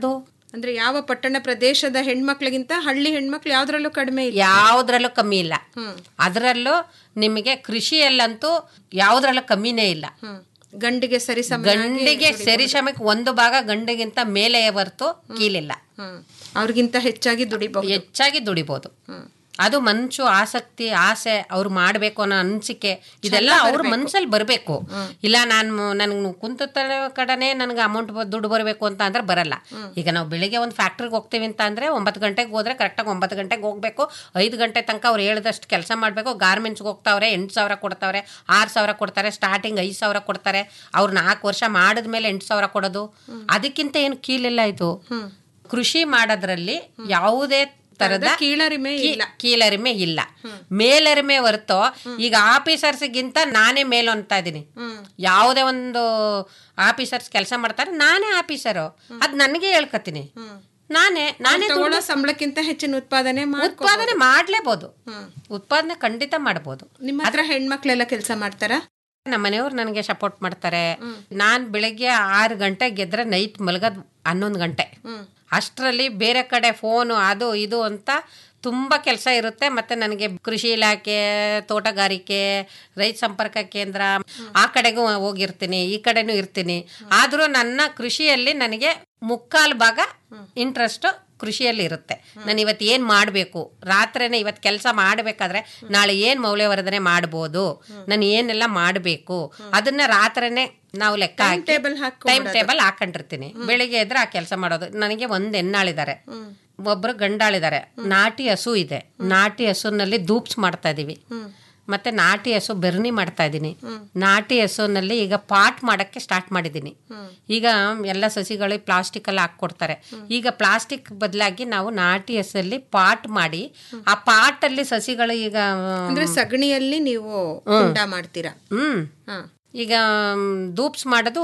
Speaker 12: ಅಂದ್ರೆ ಯಾವ ಪಟ್ಟಣ ಪ್ರದೇಶದ ಹೆಣ್ಮಕ್ಳಿಗಿಂತ ಹಳ್ಳಿ ಹೆಣ್ಮಕ್ಳು ಯಾವ್ದ್ರಲ್ಲೂ ಕಡಿಮೆ ಇಲ್ಲ
Speaker 14: ಯಾವುದ್ರಲ್ಲೂ ಕಮ್ಮಿ ಇಲ್ಲ ಅದರಲ್ಲೂ ನಿಮಗೆ ಕೃಷಿಯಲ್ಲಂತೂ ಯಾವುದ್ರಲ್ಲೂ ಕಮ್ಮಿನೇ ಇಲ್ಲ
Speaker 12: ಗಂಡಿಗೆ ಸರಿಸಮ
Speaker 14: ಗಂಡಿಗೆ ಸರಿಸಮಕ್ಕೆ ಒಂದು ಭಾಗ ಗಂಡಿಗಿಂತ ಮೇಲೆ ಹೊರ್ತು ಕೀಲಿಲ್ಲ
Speaker 12: ಅವ್ರಿಗಿಂತ ಹೆಚ್ಚಾಗಿ ದುಡಿಬಹುದು
Speaker 14: ಹೆಚ್ಚಾಗಿ ದುಡಿಬಹುದು ಅದು ಮನ್ಸು ಆಸಕ್ತಿ ಆಸೆ ಅವ್ರು ಮಾಡ್ಬೇಕು ಅನ್ನೋ ಅನಿಸಿಕೆ ಇದೆಲ್ಲ ಅವ್ರ ಮನ್ಸಲ್ಲಿ ಬರಬೇಕು ಇಲ್ಲ ನಾನು ನನ್ಗೆ ಕುಂತ ಕಡೆನೆ ನನಗೆ ಅಮೌಂಟ್ ದುಡ್ಡು ಬರಬೇಕು ಅಂತ ಅಂದ್ರೆ ಬರಲ್ಲ ಈಗ ನಾವು ಬೆಳಿಗ್ಗೆ ಒಂದು ಫ್ಯಾಕ್ಟ್ರಿಗೆ ಹೋಗ್ತೀವಿ ಅಂತ ಅಂದ್ರೆ ಒಂಬತ್ತು ಗಂಟೆಗೆ ಹೋದ್ರೆ ಕರೆಕ್ಟಾಗಿ ಒಂಬತ್ತು ಗಂಟೆಗೆ ಹೋಗ್ಬೇಕು ಐದು ಗಂಟೆ ತನಕ ಅವ್ರು ಹೇಳಿದಷ್ಟು ಕೆಲಸ ಮಾಡಬೇಕು ಗಾರ್ಮೆಂಟ್ಸ್ಗೆ ಹೋಗ್ತಾವ್ರೆ ಎಂಟು ಸಾವಿರ ಕೊಡ್ತಾವ್ರೆ ಆರು ಸಾವಿರ ಕೊಡ್ತಾರೆ ಸ್ಟಾರ್ಟಿಂಗ್ ಐದು ಸಾವಿರ ಕೊಡ್ತಾರೆ ಅವ್ರು ನಾಲ್ಕು ವರ್ಷ ಮಾಡಿದ್ಮೇಲೆ ಎಂಟು ಸಾವಿರ ಕೊಡೋದು ಅದಕ್ಕಿಂತ ಏನು ಕೀಲಿಲ್ಲ ಇದು ಕೃಷಿ ಮಾಡೋದ್ರಲ್ಲಿ ಯಾವುದೇ ತರದ
Speaker 12: ಕೀಳರಿಮೆ
Speaker 14: ಇಲ್ಲ ಕೀಳರಿಮೆ ಇಲ್ಲ ಮೇಲರಿಮೆ ಹೊರತು ಈಗ ಆಫೀಸರ್ಸ್ಗಿಂತ ನಾನೇ ಮೇಲು ಅಂತ ಇದೀನಿ ಯಾವುದೇ ಒಂದು ಆಫೀಸರ್ಸ್ ಕೆಲಸ ಮಾಡ್ತಾರೆ ನಾನೇ ಆಫೀಸರು ಅದ್ ನನಗೆ ಹೇಳ್ಕತೀನಿ ನಾನೇ ನಾನೇ
Speaker 12: ತಗೊಳ್ಳೋ
Speaker 14: ದುಡ್ಡು-
Speaker 12: ಸಂಬಳಕ್ಕಿಂತ ಹೆಚ್ಚಿನ ಉತ್ಪಾದನೆ ಮಾಡ್ಕೋಬಹುದು.
Speaker 14: ಉತ್ಪಾದನೆ ಮಾಡ್ಲೇಬಹುದು ಉತ್ಪಾದನೆ ಖಂಡಿತ ಮಾಡಬಹುದು
Speaker 12: ನಿಮ್ಮ ಹತ್ರ ಹೆಣ್ಮಕ್ಳೆಲ್ಲ ಕೆಲಸ ಮಾಡ್ತಾರ
Speaker 14: ನಮ್ಮ ಮನೆಯವ್ರು ನನಗೆ ಸಪೋರ್ಟ್ ಮಾಡ್ತಾರೆ ನಾನ್ ಬೆಳಗ್ಗೆ ಆರು ಗಂಟೆ ಗೆದ್ರೆ ನೈಟ್ ಮಲಗೋದು ಹನ್ನೊಂದು ಗಂಟೆ ಅಷ್ಟರಲ್ಲಿ ಬೇರೆ ಕಡೆ ಫೋನು ಅದು ಇದು ಅಂತ ತುಂಬ ಕೆಲಸ ಇರುತ್ತೆ ಮತ್ತೆ ನನಗೆ ಕೃಷಿ ಇಲಾಖೆ ತೋಟಗಾರಿಕೆ ರೈತ ಸಂಪರ್ಕ ಕೇಂದ್ರ ಆ ಕಡೆಗೂ ಹೋಗಿರ್ತೀನಿ ಈ ಕಡೆನೂ ಇರ್ತೀನಿ ಆದರೂ ನನ್ನ ಕೃಷಿಯಲ್ಲಿ ನನಗೆ ಮುಕ್ಕಾಲು ಭಾಗ ಇಂಟ್ರೆಸ್ಟ್ ಕೃಷಿಯಲ್ಲಿ ಇರುತ್ತೆ ನಾನು ಇವತ್ತು ಏನು ಮಾಡಬೇಕು ರಾತ್ರಿನೇ ಇವತ್ತು ಕೆಲಸ ಮಾಡಬೇಕಾದ್ರೆ ನಾಳೆ ಏನು ಮೌಲ್ಯವರ್ಧನೆ ಮಾಡ್ಬೋದು ನಾನು ಏನೆಲ್ಲ ಮಾಡಬೇಕು ಅದನ್ನ ರಾತ್ರಿನೇ ನಾವು ಲೆಕ್ಕ ಹಾಕಿ
Speaker 12: ಟೇಬಲ್
Speaker 14: ಟೈಮ್ ಟೇಬಲ್ ಹಾಕೊಂಡಿರ್ತೀನಿ ಬೆಳಿಗ್ಗೆ ಎದ್ರೆ ಆ ಕೆಲಸ ಮಾಡೋದು ನನಗೆ ಒಂದು ಹೆಣ್ಣಾಳಿದ್ದಾರೆ ಒಬ್ರು ಗಂಡಾಳಿದ್ದಾರೆ ನಾಟಿ ಹಸು ಇದೆ ನಾಟಿ ಹಸುನಲ್ಲಿ ಧೂಪ್ಸ್ ಮಾಡ್ತಾ ಇದೀವಿ ಮತ್ತೆ ನಾಟಿ ಹಸು ಬೆರ್ನಿ ಮಾಡ್ತಾ ಇದ್ದೀನಿ ನಾಟಿ ಹಸುನಲ್ಲಿ ಈಗ ಪಾಟ್ ಮಾಡಕ್ಕೆ ಸ್ಟಾರ್ಟ್ ಮಾಡಿದ್ದೀನಿ ಈಗ ಎಲ್ಲ ಸಸಿಗಳಿಗೆ ಪ್ಲಾಸ್ಟಿಕ್ ಎಲ್ಲ ಹಾಕ್ಕೊಡ್ತಾರೆ ಈಗ ಪ್ಲಾಸ್ಟಿಕ್ ಬದಲಾಗಿ ನಾವು ನಾಟಿ ಹಸಲ್ಲಿ ಪಾಟ್ ಮಾಡಿ ಆ ಪಾಟ್ ಅಲ್ಲಿ ಸಸಿಗಳು ಈಗ
Speaker 12: ಅಂದ್ರೆ ಸಗಣಿಯಲ್ಲಿ ನೀವು ಕುಂಡ ಮಾಡ್ತೀರಾ
Speaker 14: ಹ್ಮ್ ಈಗ ಮ್, ಧೂಪ್ಸ್ ಮಾಡೋದು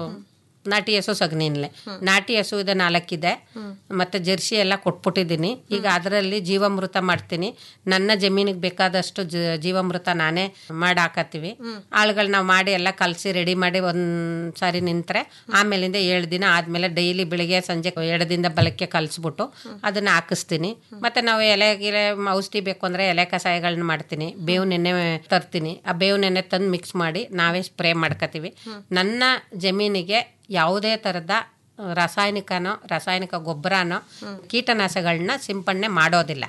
Speaker 14: ನಾಟಿ ಹಸು ಸಗಣಿನಲ್ಲೇ ನಾಟಿ ಹಸು ಇದೆ ನಾಲ್ಕಿದೆ ಮತ್ತೆ ಜರ್ಸಿ ಎಲ್ಲ ಕೊಟ್ಬಿಟ್ಟಿದ್ದೀನಿ ಈಗ ಅದರಲ್ಲಿ ಜೀವಾಮೃತ ಮಾಡ್ತೀನಿ ನನ್ನ ಜಮೀನಿಗೆ ಬೇಕಾದಷ್ಟು ಜ- ಜೀವಾಮೃತ ನಾನೇ ಮಾಡಿ ಹಾಕತ್ತೀವಿ ಆಳುಗಳು ನಾವು ಮಾಡಿ ಎಲ್ಲ ಕಲಸಿ ರೆಡಿ ಮಾಡಿ ಒಂದ್ ಸಾರಿ ನಿಂತ್ರೆ ಆಮೇಲಿಂದ ಏಳು ದಿನ ಆದ್ಮೇಲೆ ಡೈಲಿ ಬೆಳಿಗ್ಗೆ ಸಂಜೆ ಎಡದಿಂದ ಬಲಕ್ಕೆ ಕಲಿಸ್ಬಿಟ್ಟು ಅದನ್ನ ಹಾಕಿಸ್ತೀನಿ ಮತ್ತೆ ನಾವು ಎಲೆ ಗಿಲೆ ಔಷಧಿ ಬೇಕು ಅಂದ್ರೆ ಎಲೆ ಕಷಾಯಗಳನ್ನ ಮಾಡ್ತೀನಿ ಬೇವಿನ ಎಣ್ಣೆ ತರ್ತೀನಿ ಆ ಬೇವಿನ ಎಣ್ಣೆ ತಂದು ಮಿಕ್ಸ್ ಮಾಡಿ ನಾವೇ ಸ್ಪ್ರೇ ಮಾಡ್ಕೋತೀವಿ ನನ್ನ ಜಮೀನಿಗೆ ಯಾವುದೇ ಥರದ ರಾಸಾಯನಿಕನೋ ರಾಸಾಯನಿಕ ಗೊಬ್ಬರನೋ ಕೀಟನಾಶಗಳನ್ನ ಸಿಂಪಡಣೆ ಮಾಡೋದಿಲ್ಲ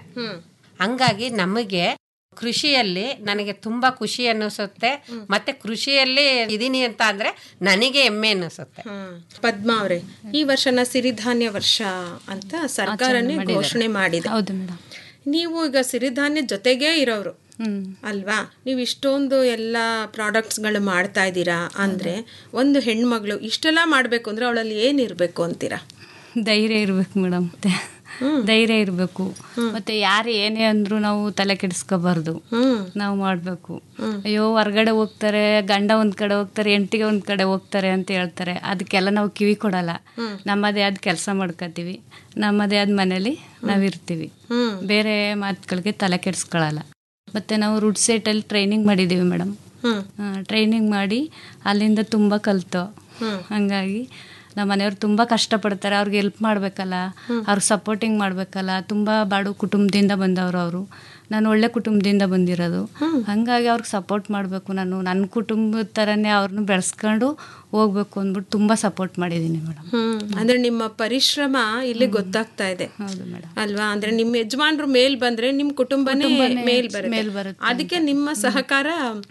Speaker 14: ಹಂಗಾಗಿ ನಮಗೆ ಕೃಷಿಯಲ್ಲಿ ನನಗೆ ತುಂಬಾ ಖುಷಿ ಅನ್ನಿಸುತ್ತೆ ಮತ್ತೆ ಕೃಷಿಯಲ್ಲಿ ಇದೀನಿ ಅಂತ ಅಂದ್ರೆ ನನಗೆ ಹೆಮ್ಮೆ ಅನ್ನಿಸುತ್ತೆ
Speaker 12: ಪದ್ಮಾ ಅವರೇ ಈ ವರ್ಷನ ಸಿರಿಧಾನ್ಯ ವರ್ಷ ಅಂತ ಸರ್ಕಾರನೇ
Speaker 13: ಮಾಡಿದ್ದಾರೆ.
Speaker 12: ಘೋಷಣೆ ಮಾಡಿದೆ
Speaker 13: ಹೌದು ಮೇಡಮ್
Speaker 12: ನೀವು ಈಗ ಸಿರಿಧಾನ್ಯ ಜೊತೆಗೇ ಇರೋರು ಅಲ್ವಾ ನೀವು ಇಷ್ಟೊಂದು ಎಲ್ಲ ಪ್ರಾಡಕ್ಟ್ಸ್ಗಳು ಮಾಡ್ತಾ ಇದ್ದೀರಾ ಅಂದ್ರೆ ಒಂದು ಹೆಣ್ಮಗಳು ಇಷ್ಟೆಲ್ಲ ಮಾಡ್ಬೇಕು ಅಂದ್ರೆ ಅವಳಲ್ಲಿ ಏನಿರ್ಬೇಕು ಅಂತೀರಾ
Speaker 13: ಧೈರ್ಯ ಇರ್ಬೇಕು ಮೇಡಮ್ ಮತ್ತೆ ಧೈರ್ಯ ಇರಬೇಕು ಮತ್ತೆ ಯಾರು ಏನೇ ಅಂದ್ರು ನಾವು ತಲೆ ಕೆಡಿಸ್ಕೋಬಾರ್ದು ನಾವು ಮಾಡಬೇಕು ಅಯ್ಯೋ ಹೊರ್ಗಡೆ ಹೋಗ್ತಾರೆ ಗಂಡ ಒಂದ್ ಕಡೆ ಹೋಗ್ತಾರೆ ಹೆಂಡತಿಗೆ ಒಂದ್ ಕಡೆ ಹೋಗ್ತಾರೆ ಅಂತ ಹೇಳ್ತಾರೆ ಅದಕ್ಕೆಲ್ಲ ನಾವು ಕಿವಿ ಕೊಡಲ್ಲ ನಮ್ಮದೇ ಆದ ಕೆಲಸ ಮಾಡ್ಕೋತೀವಿ ನಮ್ಮದೇ ಆದ ಮನೇಲಿ ನಾವಿರ್ತೀವಿ ಬೇರೆ ಮಾತುಗಳಿಗೆ ತಲೆ ಕೆಡಿಸ್ಕೊಳ್ಳಲ್ಲ ಮತ್ತೆ ನಾವು ರುಡ್ ಸೈಟಲ್ಲಿ ಟ್ರೈನಿಂಗ್ ಮಾಡಿದ್ದೀವಿ ಮೇಡಮ್ ಟ್ರೈನಿಂಗ್ ಮಾಡಿ ಅಲ್ಲಿಂದ ತುಂಬ ಕಲ್ತು ಹಂಗಾಗಿ ನಮ್ಮ ಮನೆಯವ್ರು ತುಂಬ ಕಷ್ಟಪಡ್ತಾರೆ ಅವ್ರಿಗೆ ಹೆಲ್ಪ್ ಮಾಡಬೇಕಲ್ಲ ಅವ್ರಿಗೆ ಸಪೋರ್ಟಿಂಗ್ ಮಾಡಬೇಕಲ್ಲ ತುಂಬ ಬಾಡು ಕುಟುಂಬದಿಂದ ಬಂದವರು ಅವರು ನಾನು ಒಳ್ಳೆ ಕುಟುಂಬದಿಂದ ಬಂದಿರೋದು ಹಂಗಾಗಿ ಅವ್ರಿಗೆ ಸಪೋರ್ಟ್ ಮಾಡಬೇಕು ನಾನು ನನ್ನ ಕುಟುಂಬದ ಥರನೇ ಅವ್ರನ್ನ ಬೆಳೆಸ್ಕೊಂಡು ಹೋಗ್ಬೇಕು ಅಂದ್ಬಿಟ್ಟು ತುಂಬ ಸಪೋರ್ಟ್ ಮಾಡಿದ್ದೀನಿ ಮೇಡಮ್
Speaker 12: ಹ್ಮ್ ಅಂದ್ರೆ ನಿಮ್ಮ ಪರಿಶ್ರಮ ಇಲ್ಲಿ ಗೊತ್ತಾಗ್ತಾ ಇದೆ ಅಲ್ವಾ ಅಂದ್ರೆ ನಿಮ್ಮ ಯಜಮಾನ್ರು ಮೇಲ್ ಬಂದ್ರೆ ನಿಮ್ ಕುಟುಂಬನೇ
Speaker 13: ಕುಟುಂಬನೇ
Speaker 12: ಮೇಲ್
Speaker 13: ಮೇಲ್
Speaker 12: ಬರುತ್ತೆ
Speaker 13: ಬರುತ್ತೆ
Speaker 12: ಅದಕ್ಕೆ ನಿಮ್ಮ ಸಹಕಾರ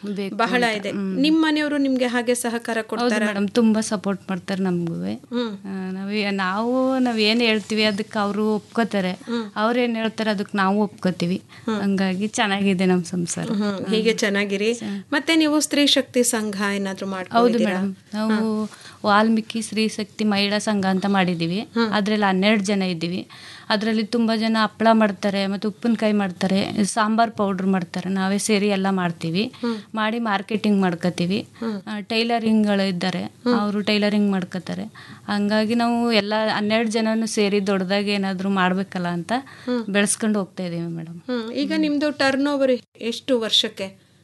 Speaker 12: ಬಹಳ ಇದೆ ನಿಮ್ ಮನೆಯವರು ನಿಮ್ಗೆ ಹಾಗೆ ಸಹಕಾರ
Speaker 13: ಹೌದು
Speaker 12: ಕೊಡ್ತಾರ
Speaker 13: ಮೇಡಮ್ ತುಂಬಾ ಸಪೋರ್ಟ್ ಮಾಡ್ತಾರೆ ನಮಗೂ ನಾವೇ ನಾವು ನಾವ್ ಏನ್ ಹೇಳ್ತೀವಿ ಅದಕ್ಕೆ ಅವರು ಒಪ್ಕೋತಾರೆ ಅವ್ರು ಏನ್ ಹೇಳ್ತಾರೆ ಅದಕ್ಕೆ ನಾವು ಒಪ್ಕೋತೀವಿ ಹಂಗಾಗಿ ಚೆನ್ನಾಗಿದೆ ನಮ್ಮ ಸಂಸಾರ
Speaker 12: ಹ್ಮ್ ಹೀಗೆ ಚೆನ್ನಾಗಿರಿ ಮತ್ತೆ ನೀವು ಸ್ತ್ರೀ ಶಕ್ತಿ ಸಂಘ ಏನಾದ್ರು
Speaker 13: ಹೌದು
Speaker 12: ಮಾಡ್ಕೊಂಡಿದ್ದೀರಾ
Speaker 13: ಮೇಡಮ್ ನಾವು ವಾಲ್ಮೀಕಿ ಸ್ತ್ರೀ ಶಕ್ತಿ ಮಹಿಳಾ ಸಂಘ ಅಂತ ಮಾಡಿದ್ದೀವಿ ಅದ್ರಲ್ಲಿ ಹನ್ನೆರಡು ಜನ ಇದ್ದೀವಿ ಅದರಲ್ಲಿ ತುಂಬ ಜನ ಹಪ್ಪಳ ಮಾಡ್ತಾರೆ ಮತ್ತು ಉಪ್ಪಿನಕಾಯಿ ಮಾಡ್ತಾರೆ ಸಾಂಬಾರ್ ಪೌಡ್ರ್ ಮಾಡ್ತಾರೆ ನಾವೇ ಸೇರಿ ಎಲ್ಲ ಮಾಡ್ತೀವಿ ಮಾಡಿ ಮಾರ್ಕೆಟಿಂಗ್ ಮಾಡ್ಕೋತೀವಿ ಟೈಲರಿಂಗ್ಗಳು ಇದ್ದಾರೆ ಅವರು ಟೈಲರಿಂಗ್ ಮಾಡ್ಕೋತಾರೆ ಹಂಗಾಗಿ ನಾವು ಎಲ್ಲ ಹನ್ನೆರಡು ಜನನು ಸೇರಿ ದೊಡ್ಡದಾಗಿ ಏನಾದರೂ ಮಾಡಬೇಕಲ್ಲ ಅಂತ ಬೆಳೆಸ್ಕೊಂಡು ಹೋಗ್ತಾ ಇದ್ದೀವಿ ಮೇಡಮ್
Speaker 12: ಹ್ಮ್ ಈಗ ನಿಮ್ದು ಟರ್ನ್ ಓವರ್ ಎಷ್ಟು ವರ್ಷಕ್ಕೆ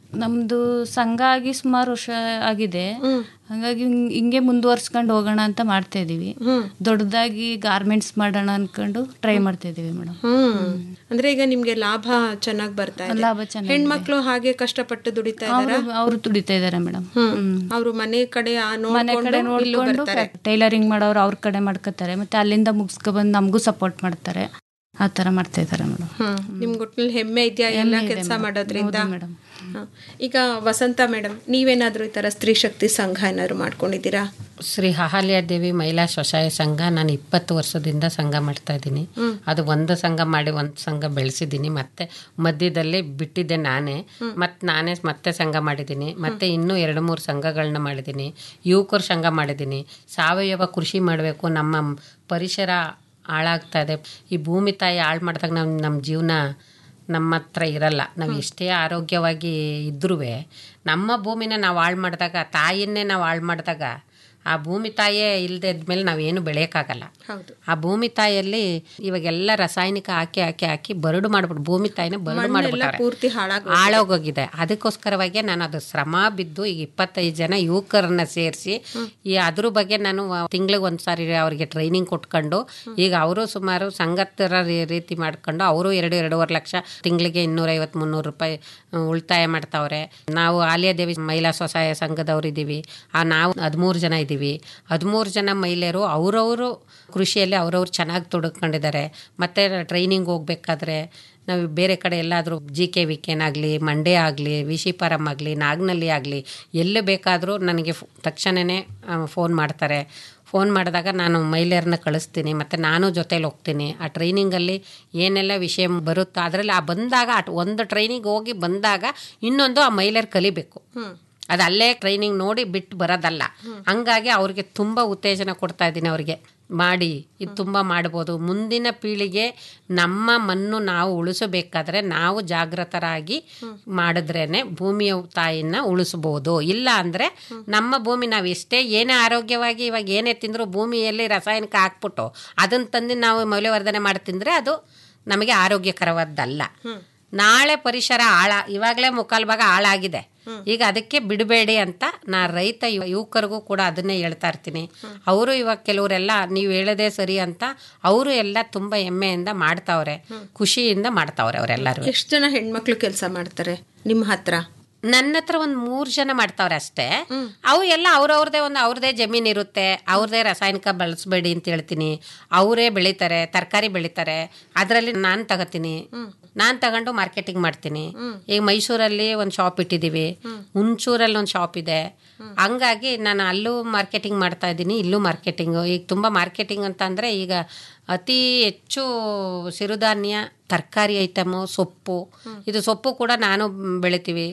Speaker 13: ನಮ್ದು ಸಂಘ ಆಗಿ ಸುಮಾರು ವರ್ಷ ಆಗಿದೆ ಹಾಗಾಗಿ ಹಿಂಗ್- ಹಿಂಗೆ ಮುಂದುವರ್ಸ್ಕೊಂಡು ಹೋಗೋಣ ಅಂತ ಮಾಡ್ತಾ ಇದೀವಿ ದೊಡ್ಡದಾಗಿ ಗಾರ್ಮೆಂಟ್ಸ್ ಮಾಡೋಣ ಅನ್ಕೊಂಡು ಟ್ರೈ ಮಾಡ್ತಾ ಇದೀವಿ ಮೇಡಮ್
Speaker 12: ಹ್ಮ್ ಅಂದ್ರೆ ಈಗ ನಿಮ್ಗೆ ಲಾಭ ಚೆನ್ನಾಗಿ ಬರ್ತಾ ಇದೆ
Speaker 13: ಲಾಭ ಚೆನ್ನಾಗಿದೆ.
Speaker 12: ಹೆಣ್ಮಕ್ಳು ಹಾಗೆ ಕಷ್ಟಪಟ್ಟು ದುಡಿತಾ ಇದಾರ
Speaker 13: ಅವರು ದುಡಿತಾ ಇದಾರೆ ಮೇಡಮ್
Speaker 12: ಅವರು ಮನೆ ಕಡೆ ಆ
Speaker 13: ಮನೆ ಕಡೆ
Speaker 12: ನೋಡ್ಕೊಂಡು ಇಲ್ಲೂ
Speaker 13: ನೋಡ್ಕೊಂಡು
Speaker 12: ಬರ್ತಾರೆ
Speaker 13: ಟೈಲರಿಂಗ್ ಮಾಡೋರು ಅವ್ರ ಕಡೆ ಮಾಡ್ಕೋತಾರೆ ಮತ್ತೆ ಅಲ್ಲಿಂದ ಮುಗಿಸ್ಕೊ ಬಂದು ನಮಗೂ ಸಪೋರ್ಟ್ ಮಾಡ್ತಾರೆ ಆ ಥರ ಮಾಡ್ತಾ ಇದ್ದಾರೆ ಮೇಡಮ್
Speaker 12: ಹ್ಮ್ ನಿಮ್ಗೆ ಒಟ್ಟಿನಲ್ಲಿ ಹೆಮ್ಮೆ ಇದೆಯಾ ಎಲ್ಲ
Speaker 13: ಹೆಮ್ಮೆ ಇದೆ
Speaker 12: ಕೆಲಸ
Speaker 13: madam.
Speaker 12: ಮಾಡೋದ್ರಿಂದ
Speaker 13: ಹೌದು madam.
Speaker 12: ಹ. ಈಗ ವಸಂತ ಮೇಡಮ್ ನೀವೇನಾದ್ರೂ ಈ ತರ ಸ್ತ್ರೀ ಶಕ್ತಿ ಸಂಘ ಏನಾದ್ರು ಮಾಡ್ಕೊಂಡಿದ್ದೀರಾ
Speaker 14: ಶ್ರೀ ಅಹಲ್ಯ ದೇವಿ ಮಹಿಳಾ ಸ್ವಸಹಾಯ ಸಂಘ ನಾನು ಇಪ್ಪತ್ತು ವರ್ಷದಿಂದ ಸಂಘ ಮಾಡ್ತಾ ಇದ್ದೀನಿ ಅದು ಒಂದು ಸಂಘ ಮಾಡಿ ಒಂದು ಸಂಘ ಬೆಳೆಸಿದ್ದೀನಿ ಮತ್ತೆ ಮಧ್ಯದಲ್ಲಿ ಬಿಟ್ಟಿದ್ದೆ ನಾನೇ ಮತ್ತೆ ನಾನೇ ಮತ್ತೆ ಸಂಘ ಮಾಡಿದ್ದೀನಿ ಮತ್ತೆ ಇನ್ನೂ ಎರಡು ಮೂರು ಸಂಘಗಳನ್ನ ಮಾಡಿದ್ದೀನಿ ಯುವಕರ ಸಂಘ ಮಾಡಿದ್ದೀನಿ ಸಾವಯವ ಕೃಷಿ ಮಾಡಬೇಕು ನಮ್ಮ ಪರಿಸರ ಹಾಳಾಗ್ತಾ ಇದೆ ಈ ಭೂಮಿ ತಾಯಿ ಹಾಳು ಮಾಡಿದಾಗ ನಾವು ನಮ್ಮ ಜೀವನ ನಮ್ಮ ಹತ್ರ ಇರಲ್ಲ ನಾವು ಎಷ್ಟೇ ಆರೋಗ್ಯವಾಗಿ ಇದ್ರೂ ನಮ್ಮ ಭೂಮಿನ ನಾವು ಹಾಳು ಮಾಡಿದಾಗ ತಾಯಿಯನ್ನೇ ನಾವು ಹಾಳು ಮಾಡಿದಾಗ ಆ ಭೂಮಿ ತಾಯೇ ಇಲ್ಲದೆ ಇದ್ಮೇಲೆ ನಾವೇನು ಬೆಳೆಯೋಕ್ಕಾಗಲ್ಲ
Speaker 12: ಹೌದು
Speaker 14: ಆ ಭೂಮಿ ತಾಯಿಯಲ್ಲಿ ಇವಾಗೆಲ್ಲ ರಾಸಾಯನಿಕ ಹಾಕಿ ಹಾಕಿ ಹಾಕಿ ಬರಡು ಮಾಡ್ಬಿಟ್ಟು ಭೂಮಿ ತಾಯಿನ ಬರಡು
Speaker 12: ಮಣ್ಣೆಲ್ಲ
Speaker 14: ಮಾಡ್ಬಿಟ್ಟಾರೆ
Speaker 12: ಪೂರ್ತಿ ಹಾಳಾಗ
Speaker 14: ಹಾಳಾಗೋಗಿದೆ ಅದಕ್ಕೋಸ್ಕರವಾಗಿ ನಾನು ಅದು ಶ್ರಮ ಬಿದ್ದು ಈಗ ಇಪ್ಪತ್ತೈದು ಜನ ಯುವಕರನ್ನ ಸೇರಿಸಿ ಈ ಅದ್ರ ಬಗ್ಗೆ ನಾನು ತಿಂಗಳಿಗೆ ಒಂದ್ಸಾರಿ ಅವರಿಗೆ ಟ್ರೈನಿಂಗ್ ಕೊಟ್ಕೊಂಡು ಈಗ ಅವರು ಸುಮಾರು ಸಂಘತರ ರೀ- ರೀತಿ ಮಾಡ್ಕೊಂಡು ಅವರು ಎರಡು ಎರಡೂವರೆ ಲಕ್ಷ ತಿಂಗಳಿಗೆ ಇನ್ನೂರೈವತ್ತು ಮುನ್ನೂರು ರೂಪಾಯಿ ಆ, ಉಳಿತಾಯ ಮಾಡ್ತಾವ್ರೆ ನಾವು ಆಲಿಯಾ ದೇವಿ ಮಹಿಳಾ ಸ್ವಸಹಾಯ ಸಂಘದವ್ರು ಇದ್ದೀವಿ ಆ ನಾವು ಹದಿಮೂರು ಜನ ಇದ್ದೀವಿ ಹದಿಮೂರು ಜನ ಮಹಿಳೆಯರು ಅವರವರು ಕೃಷಿಯಲ್ಲಿ ಅವರವ್ರು ಚೆನ್ನಾಗಿ ತೊಡಕೊಂಡಿದ್ದಾರೆ ಮತ್ತು ಟ್ರೈನಿಂಗ್ ಹೋಗ್ಬೇಕಾದ್ರೆ ನಾವು ಬೇರೆ ಕಡೆ ಎಲ್ಲಾದರೂ ಜಿ ಕೆ ವಿ ಕೆನಾಗಲಿ ಮಂಡ್ಯ ಆಗಲಿ ವಿಶಿಪುರಂ ಆಗಲಿ ನಾಗನಹಳ್ಳಿ ಆಗಲಿ ಎಲ್ಲಿ ಬೇಕಾದರೂ ನನಗೆ ಫ್- ತಕ್ಷಣವೇ ಫೋನ್ ಮಾಡ್ತಾರೆ ಫೋನ್ ಮಾಡಿದಾಗ ನಾನು ಮಹಿಳೆಯರನ್ನ ಕಳಿಸ್ತೀನಿ ಮತ್ತು ನಾನು ಜೊತೇಲಿ ಹೋಗ್ತೀನಿ ಆ ಟ್ರೈನಿಂಗಲ್ಲಿ ಏನೆಲ್ಲ ವಿಷಯ ಬರುತ್ತೋ ಅದರಲ್ಲಿ ಆ ಬಂದಾಗ ಆ ಒಂದು ಟ್ರೈನಿಂಗ್ ಹೋಗಿ ಬಂದಾಗ ಇನ್ನೊಂದು ಆ ಮಹಿಳೆಯರು ಕಲಿಬೇಕು ಅದು ಅಲ್ಲೇ ಟ್ರೈನಿಂಗ್ ನೋಡಿ ಬಿಟ್ಟು ಬರೋದಲ್ಲ ಹಂಗಾಗಿ ಅವ್ರಿಗೆ ತುಂಬ ಉತ್ತೇಜನ ಕೊಡ್ತಾ ಇದ್ದೀನಿ ಅವ್ರಿಗೆ ಮಾಡಿ ಇದು ತುಂಬ ಮಾಡ್ಬೋದು ಮುಂದಿನ ಪೀಳಿಗೆ ನಮ್ಮ ಮಣ್ಣು ನಾವು ಉಳಿಸಬೇಕಾದ್ರೆ ನಾವು ಜಾಗೃತರಾಗಿ ಮಾಡಿದ್ರೇನೆ ಭೂಮಿಯ ತಾಯಿನ ಉಳಿಸ್ಬೋದು ಇಲ್ಲ ಅಂದರೆ ನಮ್ಮ ಭೂಮಿ ನಾವು ಎಷ್ಟೇ ಏನೇ ಆರೋಗ್ಯವಾಗಿ ಇವಾಗ ಏನೇ ತಿಂದರೂ ಭೂಮಿಯಲ್ಲಿ ರಾಸಾಯನಿಕ ಹಾಕ್ಬಿಟ್ಟು ಅದನ್ನು ತಂದು ನಾವು ಮೌಲ್ಯವರ್ಧನೆ ಮಾಡಿ ತಿಂದರೆ ಅದು ನಮಗೆ ಆರೋಗ್ಯಕರವಾದ್ದಲ್ಲ ನಾಳೆ ಪರಿಸರ ಆಳ ಇವಾಗಲೇ ಮುಕ್ಕಾಲು ಭಾಗ ಹಾಳಾಗಿದೆ ಈಗ ಅದಕ್ಕೆ ಬಿಡಬೇಡಿ ಅಂತ ನಾ ರೈತ ಯುವ- ಯುವಕರಿಗೂ ಕೂಡ ಅದನ್ನೇ ಹೇಳ್ತಾ ಇರ್ತೀನಿ ಅವರು ಇವಾಗ ಕೆಲವರೆಲ್ಲ ನೀವು ಹೇಳೋದೇ ಸರಿ ಅಂತ ಅವರು ಎಲ್ಲ ತುಂಬ ಹೆಮ್ಮೆಯಿಂದ ಮಾಡ್ತಾವ್ರೆ ಖುಷಿಯಿಂದ ಮಾಡ್ತಾವ್ರೆ ಅವರೆಲ್ಲರೂ
Speaker 12: ಎಷ್ಟು ಜನ ಹೆಣ್ಮಕ್ಳು ಕೆಲಸ ಮಾಡ್ತಾರೆ ನಿಮ್ಮ ಹತ್ರ
Speaker 14: ನನ್ನ ಹತ್ರ ಒಂದು ಮೂರು ಜನ ಮಾಡ್ತಾವ್ರೆ ಅಷ್ಟೇ ಅವು ಎಲ್ಲ ಅವ್ರವ್ರದೇ ಒಂದು ಅವ್ರದೇ ಜಮೀನು ಇರುತ್ತೆ ಅವ್ರದೇ ರಾಸಾಯನಿಕ ಬಳಸಬೇಡಿ ಅಂತ ಹೇಳ್ತೀನಿ ಅವರೇ ಬೆಳಿತಾರೆ ತರಕಾರಿ ಬೆಳಿತಾರೆ ಅದರಲ್ಲಿ ನಾನು ತಗೋತೀನಿ ನಾನು ತಗೊಂಡು ಮಾರ್ಕೆಟಿಂಗ್ ಮಾಡ್ತೀನಿ ಈಗ ಮೈಸೂರಲ್ಲಿ ಒಂದು ಶಾಪ್ ಇಟ್ಟಿದ್ದೀವಿ ಹುಣಸೂರಲ್ಲಿ ಒಂದು ಶಾಪ್ ಇದೆ ಹಂಗಾಗಿ ನಾನು ಅಲ್ಲೂ ಮಾರ್ಕೆಟಿಂಗ್ ಮಾಡ್ತಾ ಇದ್ದೀನಿ ಇಲ್ಲೂ ಮಾರ್ಕೆಟಿಂಗು ಈಗ ತುಂಬ ಮಾರ್ಕೆಟಿಂಗ್ ಅಂತ ಅಂದರೆ ಈಗ ಅತಿ ಹೆಚ್ಚು ಸಿರುಧಾನ್ಯ ತರಕಾರಿ ಐಟಮು ಸೊಪ್ಪು ಇದು ಸೊಪ್ಪು ಕೂಡ ನಾನು ಬೆಳಿತೀವಿ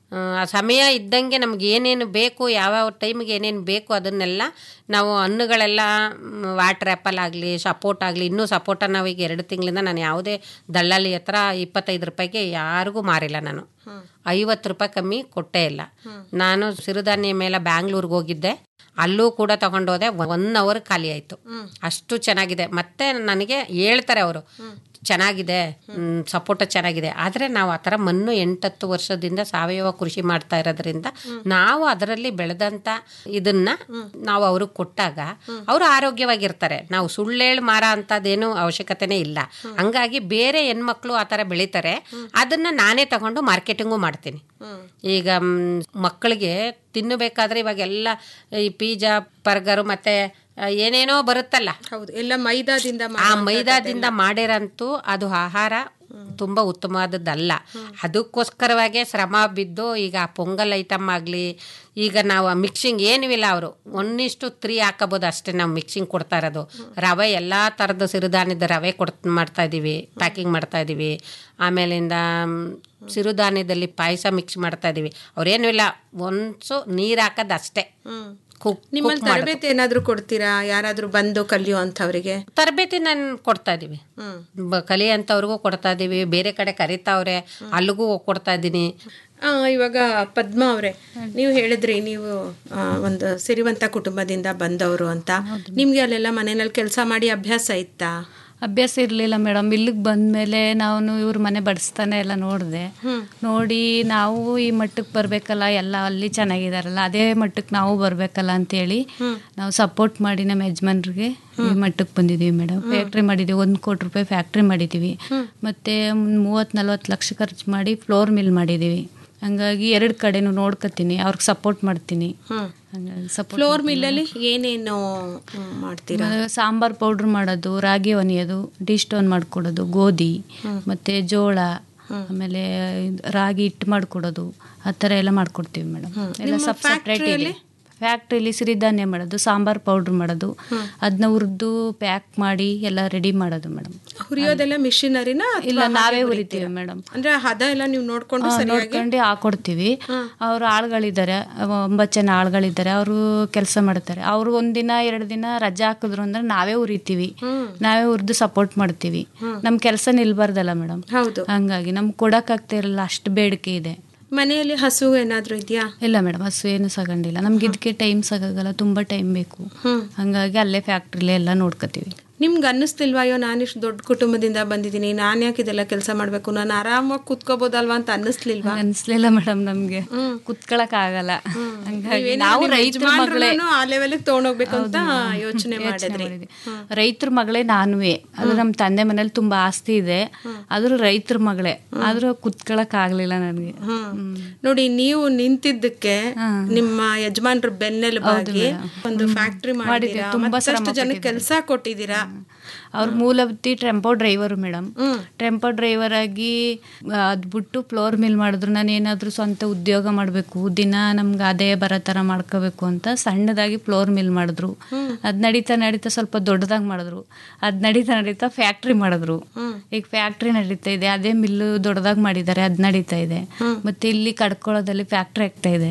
Speaker 14: ಆ ಸಮಯ ಇದ್ದಂಗೆ ನಮ್ಗೆ ಏನೇನು ಬೇಕು ಯಾವ್ಯಾವ ಟೈಮಿಗೆ ಏನೇನು ಬೇಕು ಅದನ್ನೆಲ್ಲ ನಾವು ಹಣ್ಣುಗಳೆಲ್ಲ ವಾಟರ್ ಆ್ಯಪಲ್ ಆಗಲಿ ಸಪೋರ್ಟ್ ಆಗಲಿ ಇನ್ನೂ ಸಪೋಟ ನಾವು ಈಗ ಎರಡು ತಿಂಗಳಿಂದ ನಾನು ಯಾವುದೇ ದಳ್ಳಾಳಿ ಹತ್ರ ಇಪ್ಪತ್ತೈದು ರೂಪಾಯಿಗೆ ಯಾರಿಗೂ ಮಾರಿಲ್ಲ ನಾನು ಐವತ್ತು ರೂಪಾಯಿ ಕಮ್ಮಿ ಕೊಟ್ಟೇ ಇಲ್ಲ ನಾನು ಸಿರುಧಾನ್ಯ ಮೇಲೆ ಬ್ಯಾಂಗ್ಳೂರ್ಗೆ ಹೋಗಿದ್ದೆ ಅಲ್ಲೂ ಕೂಡ ತಗೊಂಡೋದೆ ಒನ್ ಅವರ್ ಖಾಲಿ ಆಯಿತು ಅಷ್ಟು ಚೆನ್ನಾಗಿದೆ ಮತ್ತೆ ನನಗೆ ಹೇಳ್ತಾರೆ ಅವರು ಚೆನ್ನಾಗಿದೆ ಸಪೋರ್ಟ ಚೆನ್ನಾಗಿದೆ ಆದರೆ ನಾವು ಆ ಥರ ಮಣ್ಣು ಎಂಟತ್ತು ವರ್ಷದಿಂದ ಸಾವಯವ ಕೃಷಿ ಮಾಡ್ತಾ ಇರೋದ್ರಿಂದ ನಾವು ಅದರಲ್ಲಿ ಬೆಳೆದಂಥ ಇದನ್ನ ನಾವು ಅವ್ರಿಗೆ ಕೊಟ್ಟಾಗ ಅವರು ಆರೋಗ್ಯವಾಗಿರ್ತಾರೆ ನಾವು ಸುಳ್ಳೇಳು ಮಾರ ಅಂಥದ್ದೇನು ಅವಶ್ಯಕತೆನೇ ಇಲ್ಲ ಹಂಗಾಗಿ ಬೇರೆ ಹೆಣ್ಮಕ್ಳು ಆ ಥರ ಬೆಳೀತಾರೆ ಅದನ್ನ ನಾನೇ ತಗೊಂಡು ಮಾರ್ಕೆಟಿಂಗು ಮಾಡ್ತೀನಿ ಈಗ ಮ್, ಮಕ್ಕಳಿಗೆ ತಿನ್ನಬೇಕಾದ್ರೆ ಇವಾಗೆಲ್ಲ ಈ ಪಿಜ್ಜಾ ಬರ್ಗರು ಮತ್ತೆ ಆ, ಏನೇನೋ ಬರುತ್ತಲ್ಲ
Speaker 12: ಹೌದು ಎಲ್ಲ ಮೈದಾದಿಂದ
Speaker 14: ಆ ಮೈದಾದಿಂದ ಮಾಡಿರಂತೂ ಅದು ಆಹಾರ ತುಂಬ ಉತ್ತಮವಾದದ್ದಲ್ಲ ಅದಕ್ಕೋಸ್ಕರವಾಗೇ ಶ್ರಮ ಬಿದ್ದು ಈಗ ಆ ಪೊಂಗಲ್ ಐಟಮ್ ಆಗಲಿ ಈಗ ನಾವು ಮಿಕ್ಸಿಂಗ್ ಏನೂ ಇಲ್ಲ ಅವರು ಒಂದಿಷ್ಟು ತ್ರೀ ಹಾಕೋಬೋದು ಅಷ್ಟೇ ನಾವು ಮಿಕ್ಸಿಂಗ್ ಕೊಡ್ತಾ ಇರೋದು ರವೆ ಎಲ್ಲ ಥರದ ಸಿರುಧಾನ್ಯದ ರವೆ ಕೊಡ್ ಮಾಡ್ತಾ ಇದ್ದೀವಿ ಪ್ಯಾಕಿಂಗ್ ಮಾಡ್ತಾ ಇದ್ದೀವಿ ಆಮೇಲಿಂದ ಮ್, ಸಿರುಧಾನ್ಯದಲ್ಲಿ ಪಾಯಸ ಮಿಕ್ಸ್ ಮಾಡ್ತಾ ಇದ್ದೀವಿ ಅವ್ರೇನೂ ಇಲ್ಲ ಒಂದ್ಸು ನೀರು ಹಾಕೋದು ಅಷ್ಟೇ ಕುಕ್
Speaker 12: ನಿಮ್ಮಲ್ಲಿ ತರಬೇತಿ ಏನಾದ್ರೂ ಕೊಡ್ತೀರಾ ಯಾರಾದ್ರೂ ಬಂದು ಕಲಿಯೋ ಅಂಥವ್ರಿಗೆ
Speaker 14: ತರಬೇತಿ ನಾನು ಕೊಡ್ತಾ ಇದ್ದೀವಿ ಬ- ಕಲಿಯಂಥವ್ರಿಗೂ ಕೊಡ್ತಾ ಇದ್ದೀವಿ ಬೇರೆ ಕಡೆ ಕರಿತಾವ್ರೆ ಅಲ್ಲಿಗೂ ಕೊಡ್ತಾ ಇದ್ದೀನಿ
Speaker 12: ಆ, ಇವಾಗ ಪದ್ಮ ಅವರೇ ನೀವು ಹೇಳಿದ್ರಿ ನೀವು ಆ, ಒಂದು ಸಿರಿವಂತ ಕುಟುಂಬದಿಂದ ಬಂದವರು ಅಂತ ನಿಮ್ಗೆ ಅಲ್ಲೆಲ್ಲ ಮನೆಯಲ್ಲಿ ಕೆಲಸ ಮಾಡಿ ಅಭ್ಯಾಸ ಇತ್ತಾ
Speaker 13: ಅಭ್ಯಾಸ ಇರಲಿಲ್ಲ ಮೇಡಮ್ ಇಲ್ಲಿಗೆ ಬಂದಮೇಲೆ ನಾನು ಇವ್ರ ಮನೆ ಬಡಿಸ್ತಾನೆ ಎಲ್ಲ ನೋಡಿದೆ ನೋಡಿ ನಾವು ಈ ಮಟ್ಟಕ್ಕೆ ಬರಬೇಕಲ್ಲ ಎಲ್ಲ ಅಲ್ಲಿ ಚೆನ್ನಾಗಿದಾರಲ್ಲ ಅದೇ ಮಟ್ಟಕ್ಕೆ ನಾವು ಬರಬೇಕಲ್ಲ ಅಂತೇಳಿ ನಾವು ಸಪೋರ್ಟ್ ಮಾಡಿ ನಮ್ಮ ಯಜಮಾನ್ರಿಗೆ ಈ ಮಟ್ಟಕ್ಕೆ ಬಂದಿದ್ದೀವಿ ಮೇಡಮ್ ಫ್ಯಾಕ್ಟ್ರಿ ಮಾಡಿದ್ದೀವಿ ಒಂದು ಕೋಟಿ ರೂಪಾಯಿ ಫ್ಯಾಕ್ಟ್ರಿ ಮಾಡಿದ್ದೀವಿ ಮತ್ತು ಮೂವತ್ತು ನಲ್ವತ್ತು ಲಕ್ಷ ಖರ್ಚು ಮಾಡಿ ಫ್ಲೋರ್ ಮಿಲ್ ಮಾಡಿದ್ದೀವಿ ಹಂಗಾಗಿ ಎರಡು ಕಡೆನೂ ನೋಡ್ಕೊತೀನಿ ಅವ್ರಿಗೆ ಸಪೋರ್ಟ್ ಮಾಡ್ತೀನಿ ಹಂಗಾಗಿ ಸಪೋರ್ಟ್
Speaker 12: ಫ್ಲೋರ್ ಮಿಲ್ಲಲ್ಲಿ ಏನೇನು ಹ್ಮ್, ಮಾಡ್ತೀರಾ
Speaker 13: ಸಾಂಬಾರ್ ಪೌಡ್ರ್ ಮಾಡೋದು ರಾಗಿ ಒನೆಯೋದು ಡಿ ಸ್ಟೋನ್ ಮಾಡಿಕೊಡೋದು ಗೋಧಿ ಮತ್ತು ಜೋಳ ಆಮೇಲೆ ಇದ್ ರಾಗಿ ಹಿಟ್ಟು ಮಾಡಿಕೊಡೋದು ಆ ಥರ ಎಲ್ಲ ಮಾಡ್ಕೊಡ್ತೀವಿ ಮೇಡಮ್ ಎಲ್ಲ
Speaker 12: ನಿಮ್ಮ
Speaker 13: ಸಪ್ ಸಪ್ರೇಟ್ ಇದೆ
Speaker 12: ಫ್ಯಾಕ್ಟ್ರಿಯಲ್ಲಿ?
Speaker 13: ಫ್ಯಾಕ್ಟ್ರಿಲಿ ಸಿರಿಧಾನ್ಯ ಮಾಡೋದು ಸಾಂಬಾರ್ ಪೌಡ್ರ್ ಮಾಡೋದು ಅದನ್ನ ಹುರಿದು ಪ್ಯಾಕ್ ಮಾಡಿ ಎಲ್ಲ ರೆಡಿ ಮಾಡೋದು ಮೇಡಮ್
Speaker 12: ಹುರಿಯೋದೆಲ್ಲ ಮಿಷಿನರಿನ
Speaker 13: ಇಲ್ಲ ನಾವೇ ಹುರಿತೀವಿ ಮೇಡಮ್
Speaker 12: ಅಂದ್ರೆ ಹದ ಎಲ್ಲ ನೀವು ನೋಡ್ಕೊಂಡು
Speaker 13: ಆ,
Speaker 12: ಸರಿಯಾಗಿ
Speaker 13: ನೋಡ್ಕೊಂಡು ಹಾಕೊಡ್ತೀವಿ ಅವ್ರು ಆಳುಗಳಿದ್ದಾರೆ ಒಂಬತ್ತು ಜನ ಆಳುಗಳಿದ್ದಾರೆ ಅವರು ಕೆಲಸ ಮಾಡ್ತಾರೆ ಅವರು ಒಂದಿನ ಎರಡು ದಿನ ರಜೆ ಹಾಕಿದ್ರು ಅಂದ್ರೆ ನಾವೇ ಉರಿತೀವಿ ನಾವೇ ಹುರಿದು ಸಪೋರ್ಟ್ ಮಾಡ್ತೀವಿ ನಮ್ಮ ಕೆಲಸ ನಿಲ್ಬಾರ್ದಲ್ಲ ಮೇಡಮ್
Speaker 12: ಹೌದು
Speaker 13: ಹಂಗಾಗಿ ನಮ್ಗೆ ಕೊಡಕ್ಕಾಗ್ತಾ ಇರಲ್ಲ ಅಷ್ಟು ಬೇಡಿಕೆ ಇದೆ
Speaker 12: ಮನೆಯಲ್ಲಿ ಹಸು ಏನಾದ್ರೂ ಇದೆಯಾ
Speaker 13: ಇಲ್ಲ ಮೇಡಮ್ ಹಸು ಏನು ಸಾಗಂಡಿಲ್ಲ ನಮ್ಗೆ ಇದಕ್ಕೆ ಟೈಮ್ ಸಾಕಾಗಲ್ಲ ತುಂಬ ಟೈಮ್ ಬೇಕು ಹಂಗಾಗಿ ಅಲ್ಲೇ ಫ್ಯಾಕ್ಟ್ರಿಲೇ ಎಲ್ಲ ನೋಡ್ಕೋತೀವಿ
Speaker 12: ನಿಮ್ಗೆ ಅನ್ನಿಸ್ತಿಲ್ವಾ ಅಯ್ಯೋ ನಾನಿಷ್ಟು ದೊಡ್ಡ ಕುಟುಂಬದಿಂದ ಬಂದಿದ್ದೀನಿ ನಾನು ಯಾಕೆ ಇದೆಲ್ಲ ಕೆಲಸ ಮಾಡಬೇಕು ನಾನು ಆರಾಮಾಗಿ ಕೂತ್ಕೋಬೋದಲ್ವಾ ಅಂತ ಅನ್ನಿಸ್ಲಿಲ್ವಾ
Speaker 13: ಅನ್ಸ್ಲಿಲ್ಲ ಮೇಡಮ್ ನಮ್ಗೆ ಕುತ್ಕೊಳಕ್ ಆಗಲ್ಲ ಹಂಗಾಗಿ
Speaker 12: ನೀವೇನೋ
Speaker 13: ನಾವು
Speaker 12: ನಿಮ್ಮ
Speaker 13: ರೈತರ ಮಗಳೇ
Speaker 12: ಯಜಮಾನ್ರನ್ನೂ ಆ ಲೆವೆಲ್ಗೆ ತೊಗೊಂಡೋಗ್ಬೇಕು ಅಂತ ಯೋಚನೆ ಮಾಡಿದ್ರಿ
Speaker 13: ರೈತರ ಮಗಳೇ ನಾನುವೆ ಅದು ನಮ್ಮ ತಂದೆ ಮನೇಲಿ ತುಂಬಾ ಆಸ್ತಿ ಇದೆ ಆದ್ರೂ ರೈತರ ಮಗಳೇ ಆದ್ರೂ ಕುತ್ಕೊಳಕ್ ಆಗ್ಲಿಲ್ಲ ನನಗೆ
Speaker 12: ನೋಡಿ ನೀವು ನಿಂತಿದ್ದಕ್ಕೆ ನಿಮ್ಮ ಯಜಮಾನ್ರ ಬೆನ್ನೆಲುಬಾಗಿ ಒಂದು ಫ್ಯಾಕ್ಟ್ರಿ ಮಾಡಿದ್ದೀರಾ
Speaker 13: ತುಂಬಾ
Speaker 12: ಮತ್ತಷ್ಟು ಜನಕ್ಕೆ ಕೆಲಸ ಕೊಟ್ಟಿದ್ದೀರಾ
Speaker 13: ಅವ್ರ ಮೂಲವೃತ್ತಿ tempo driver madam tempo driver ಆಗಿ ಆ, ಅದ್ ಬಿಟ್ಟು ಫ್ಲೋರ್ ಮಿಲ್ ಮಾಡಿದ್ರು ನಾನು ಏನಾದರೂ ಸ್ವಂತ ಉದ್ಯೋಗ ಮಾಡಬೇಕು ದಿನ ನಮ್ಗೆ ಆದಾಯ ಬರೋ ಥರ ಮಾಡ್ಕೋಬೇಕು ಅಂತ ಸಣ್ಣದಾಗಿ ಫ್ಲೋರ್ ಮಿಲ್ ಮಾಡಿದ್ರು ಅದ್ ನಡೀತಾ ನಡೀತಾ ಸ್ವಲ್ಪ ದೊಡ್ಡದಾಗಿ ಮಾಡಿದ್ರು ಅದ್ ನಡೀತಾ ನಡೀತಾ ಫ್ಯಾಕ್ಟ್ರಿ ಮಾಡಿದ್ರು ಈಗ ಫ್ಯಾಕ್ಟ್ರಿ ನಡೀತಾ ಇದೆ ಅದೇ ಮಿಲ್ಲು ದೊಡ್ಡದಾಗಿ ಮಾಡಿದ್ದಾರೆ ಅದ್ ನಡೀತಾ ಇದೆ ಮತ್ತೆ ಇಲ್ಲಿ ಕಡ್ಕೊಳ್ಳೋದಲ್ಲಿ ಫ್ಯಾಕ್ಟ್ರಿ ಆಗ್ತಾ ಇದೆ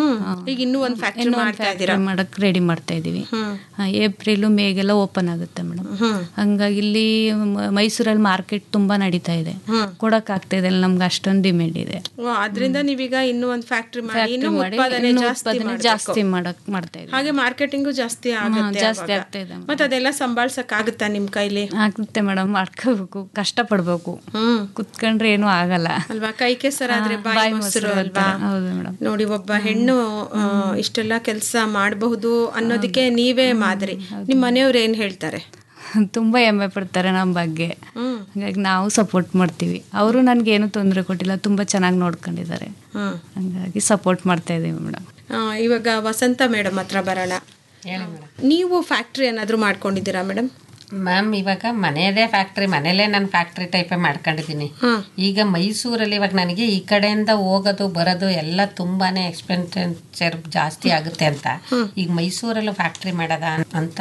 Speaker 12: ಈಗ ಇನ್ನೂ ಒಂದು ಫ್ಯಾಕ್ಟ್ರಿ
Speaker 13: ಇನ್ನೂ ಒಂದು
Speaker 12: ಮಾಡ್ತಾ ಇದ್ದೀರಾ
Speaker 13: ಫ್ಯಾಕ್ಟ್ರಿ ಮಾಡಕ್ ರೆಡಿ ಮಾಡ್ತಾ ಇದೀವಿ ಏಪ್ರಿಲ್ ಮೇಗೆಲ್ಲ ಓಪನ್ ಆಗುತ್ತೆ ಮೇಡಮ್ ಹಂಗಾಗಿ ಇಲ್ಲಿ ಮ- ಮೈಸೂರಲ್ಲಿ ಮಾರ್ಕೆಟ್ ತುಂಬಾ ನಡೀತಾ ಇದೆ ಕೊಡಕ್ ಆಗ್ತಾ ಇದೆ ನಮ್ಗೆ ಅಷ್ಟೊಂದು ಡಿಮ್ಯಾಂಡ್ ಇದೆ
Speaker 12: ಓ, ಅದ್ರಿಂದ ನೀವೀಗ ಇನ್ನೂ ಒಂದು ಫ್ಯಾಕ್ಟ್ರಿ ಮಾಡಿ
Speaker 13: Factory
Speaker 12: ಇನ್ನೂ
Speaker 13: ಮಾಡಿ
Speaker 12: ಉತ್ಪಾದನೆ
Speaker 13: ಇನ್ನೂ
Speaker 12: ಜಾಸ್ತಿ
Speaker 13: ಉತ್ಪಾದನೆ
Speaker 12: ಮಾಡ್ಬೇಕು.
Speaker 13: ಜಾಸ್ತಿ ಮಾಡಕ್ ಮಾಡ್ತಾ ಇದ್ದೀವಿ
Speaker 12: ಹಾಗೆ ಮಾರ್ಕೆಟಿಂಗು ಜಾಸ್ತಿ ಆಗುತ್ತೆ
Speaker 13: ಜಾಸ್ತಿ
Speaker 12: ಆವಾಗ.
Speaker 13: ಆಗ್ತಾ ಇದೆ
Speaker 12: ಮತ್ತೆ ಅದೆಲ್ಲ ಸಂಭಾಳ್ಸಕ್ ಆಗುತ್ತಾ ನಿಮ್ ಕೈಲಿ
Speaker 13: ಆಗುತ್ತೆ ಮೇಡಮ್ ಮಾಡ್ಕೋಬೇಕು ಕಷ್ಟ ಪಡ್ಬೇಕು ಕುತ್ಕೊಂಡ್ರೆ ಏನು ಆಗಲ್ಲ
Speaker 12: ಅಲ್ವಾ ಕೈ ಕೆಸರಾದ್ರೆ
Speaker 13: ಹಾ,
Speaker 12: ಬಾಯಿ
Speaker 13: ಬಾಯಿ
Speaker 12: ಮೊಸರು
Speaker 13: ಮೊಸರು
Speaker 12: ಅಲ್ವಾ
Speaker 13: ಅಂತಾರೆ. ಹೌದು ಮೇಡಮ್
Speaker 12: ನೋಡಿ ಒಬ್ಬ ಹೆಣ್ಣು ಆ, ಇಷ್ಟೆಲ್ಲ ಕೆಲಸ ಮಾಡಬಹುದು ಅನ್ನೋದಕ್ಕೆ ನೀವೇ ಮಾದರಿ ನಿಮ್ ಮನೆಯವ್ರು ಏನ್ ಹೇಳ್ತಾರೆ
Speaker 13: ತುಂಬಾ ಹೆಮ್ಮೆ ಪಡ್ತಾರೆ ನಮ್ಮ ಬಗ್ಗೆ ಹಂಗಾಗಿ ನಾವು ಸಪೋರ್ಟ್ ಮಾಡ್ತೀವಿ ಅವರು ನನ್ಗೇನು ತೊಂದರೆ ಕೊಟ್ಟಿಲ್ಲ ತುಂಬಾ ಚೆನ್ನಾಗಿ ನೋಡ್ಕೊಂಡಿದ್ದಾರೆ
Speaker 12: ಹ್ಮ್
Speaker 13: ಹಂಗಾಗಿ ಸಪೋರ್ಟ್ ಮಾಡ್ತಾ ಇದೀವಿ ಮೇಡಮ್
Speaker 12: ಆ, ಇವಾಗ ವಸಂತ ಮೇಡಮ್ ಹತ್ರ ಬರೋಣ ನೀವು ಫ್ಯಾಕ್ಟ್ರಿ ಏನಾದ್ರು ಮಾಡ್ಕೊಂಡಿದ್ದೀರಾ ಮೇಡಮ್
Speaker 14: ಮ್ಯಾಮ್ ಇವಾಗ ಮನೆಯದೇ ಫ್ಯಾಕ್ಟ್ರಿ ಮನೇಲೇ ನಾನು ಫ್ಯಾಕ್ಟ್ರಿ ಟೈಪೇ ಮಾಡ್ಕೊಂಡಿದ್ದೀನಿ ಈಗ ಮೈಸೂರಲ್ಲಿ ಇವಾಗ ನನಗೆ ಈ ಕಡೆಯಿಂದ ಹೋಗೋದು ಬರೋದು ಎಲ್ಲ ತುಂಬಾನೇ ಎಕ್ಸ್ಪೆನ್ಸರ್ ಜಾಸ್ತಿ ಆಗುತ್ತೆ ಅಂತ ಈಗ ಮೈಸೂರಲ್ಲೂ ಫ್ಯಾಕ್ಟ್ರಿ ಮಾಡೋದ ಅಂತ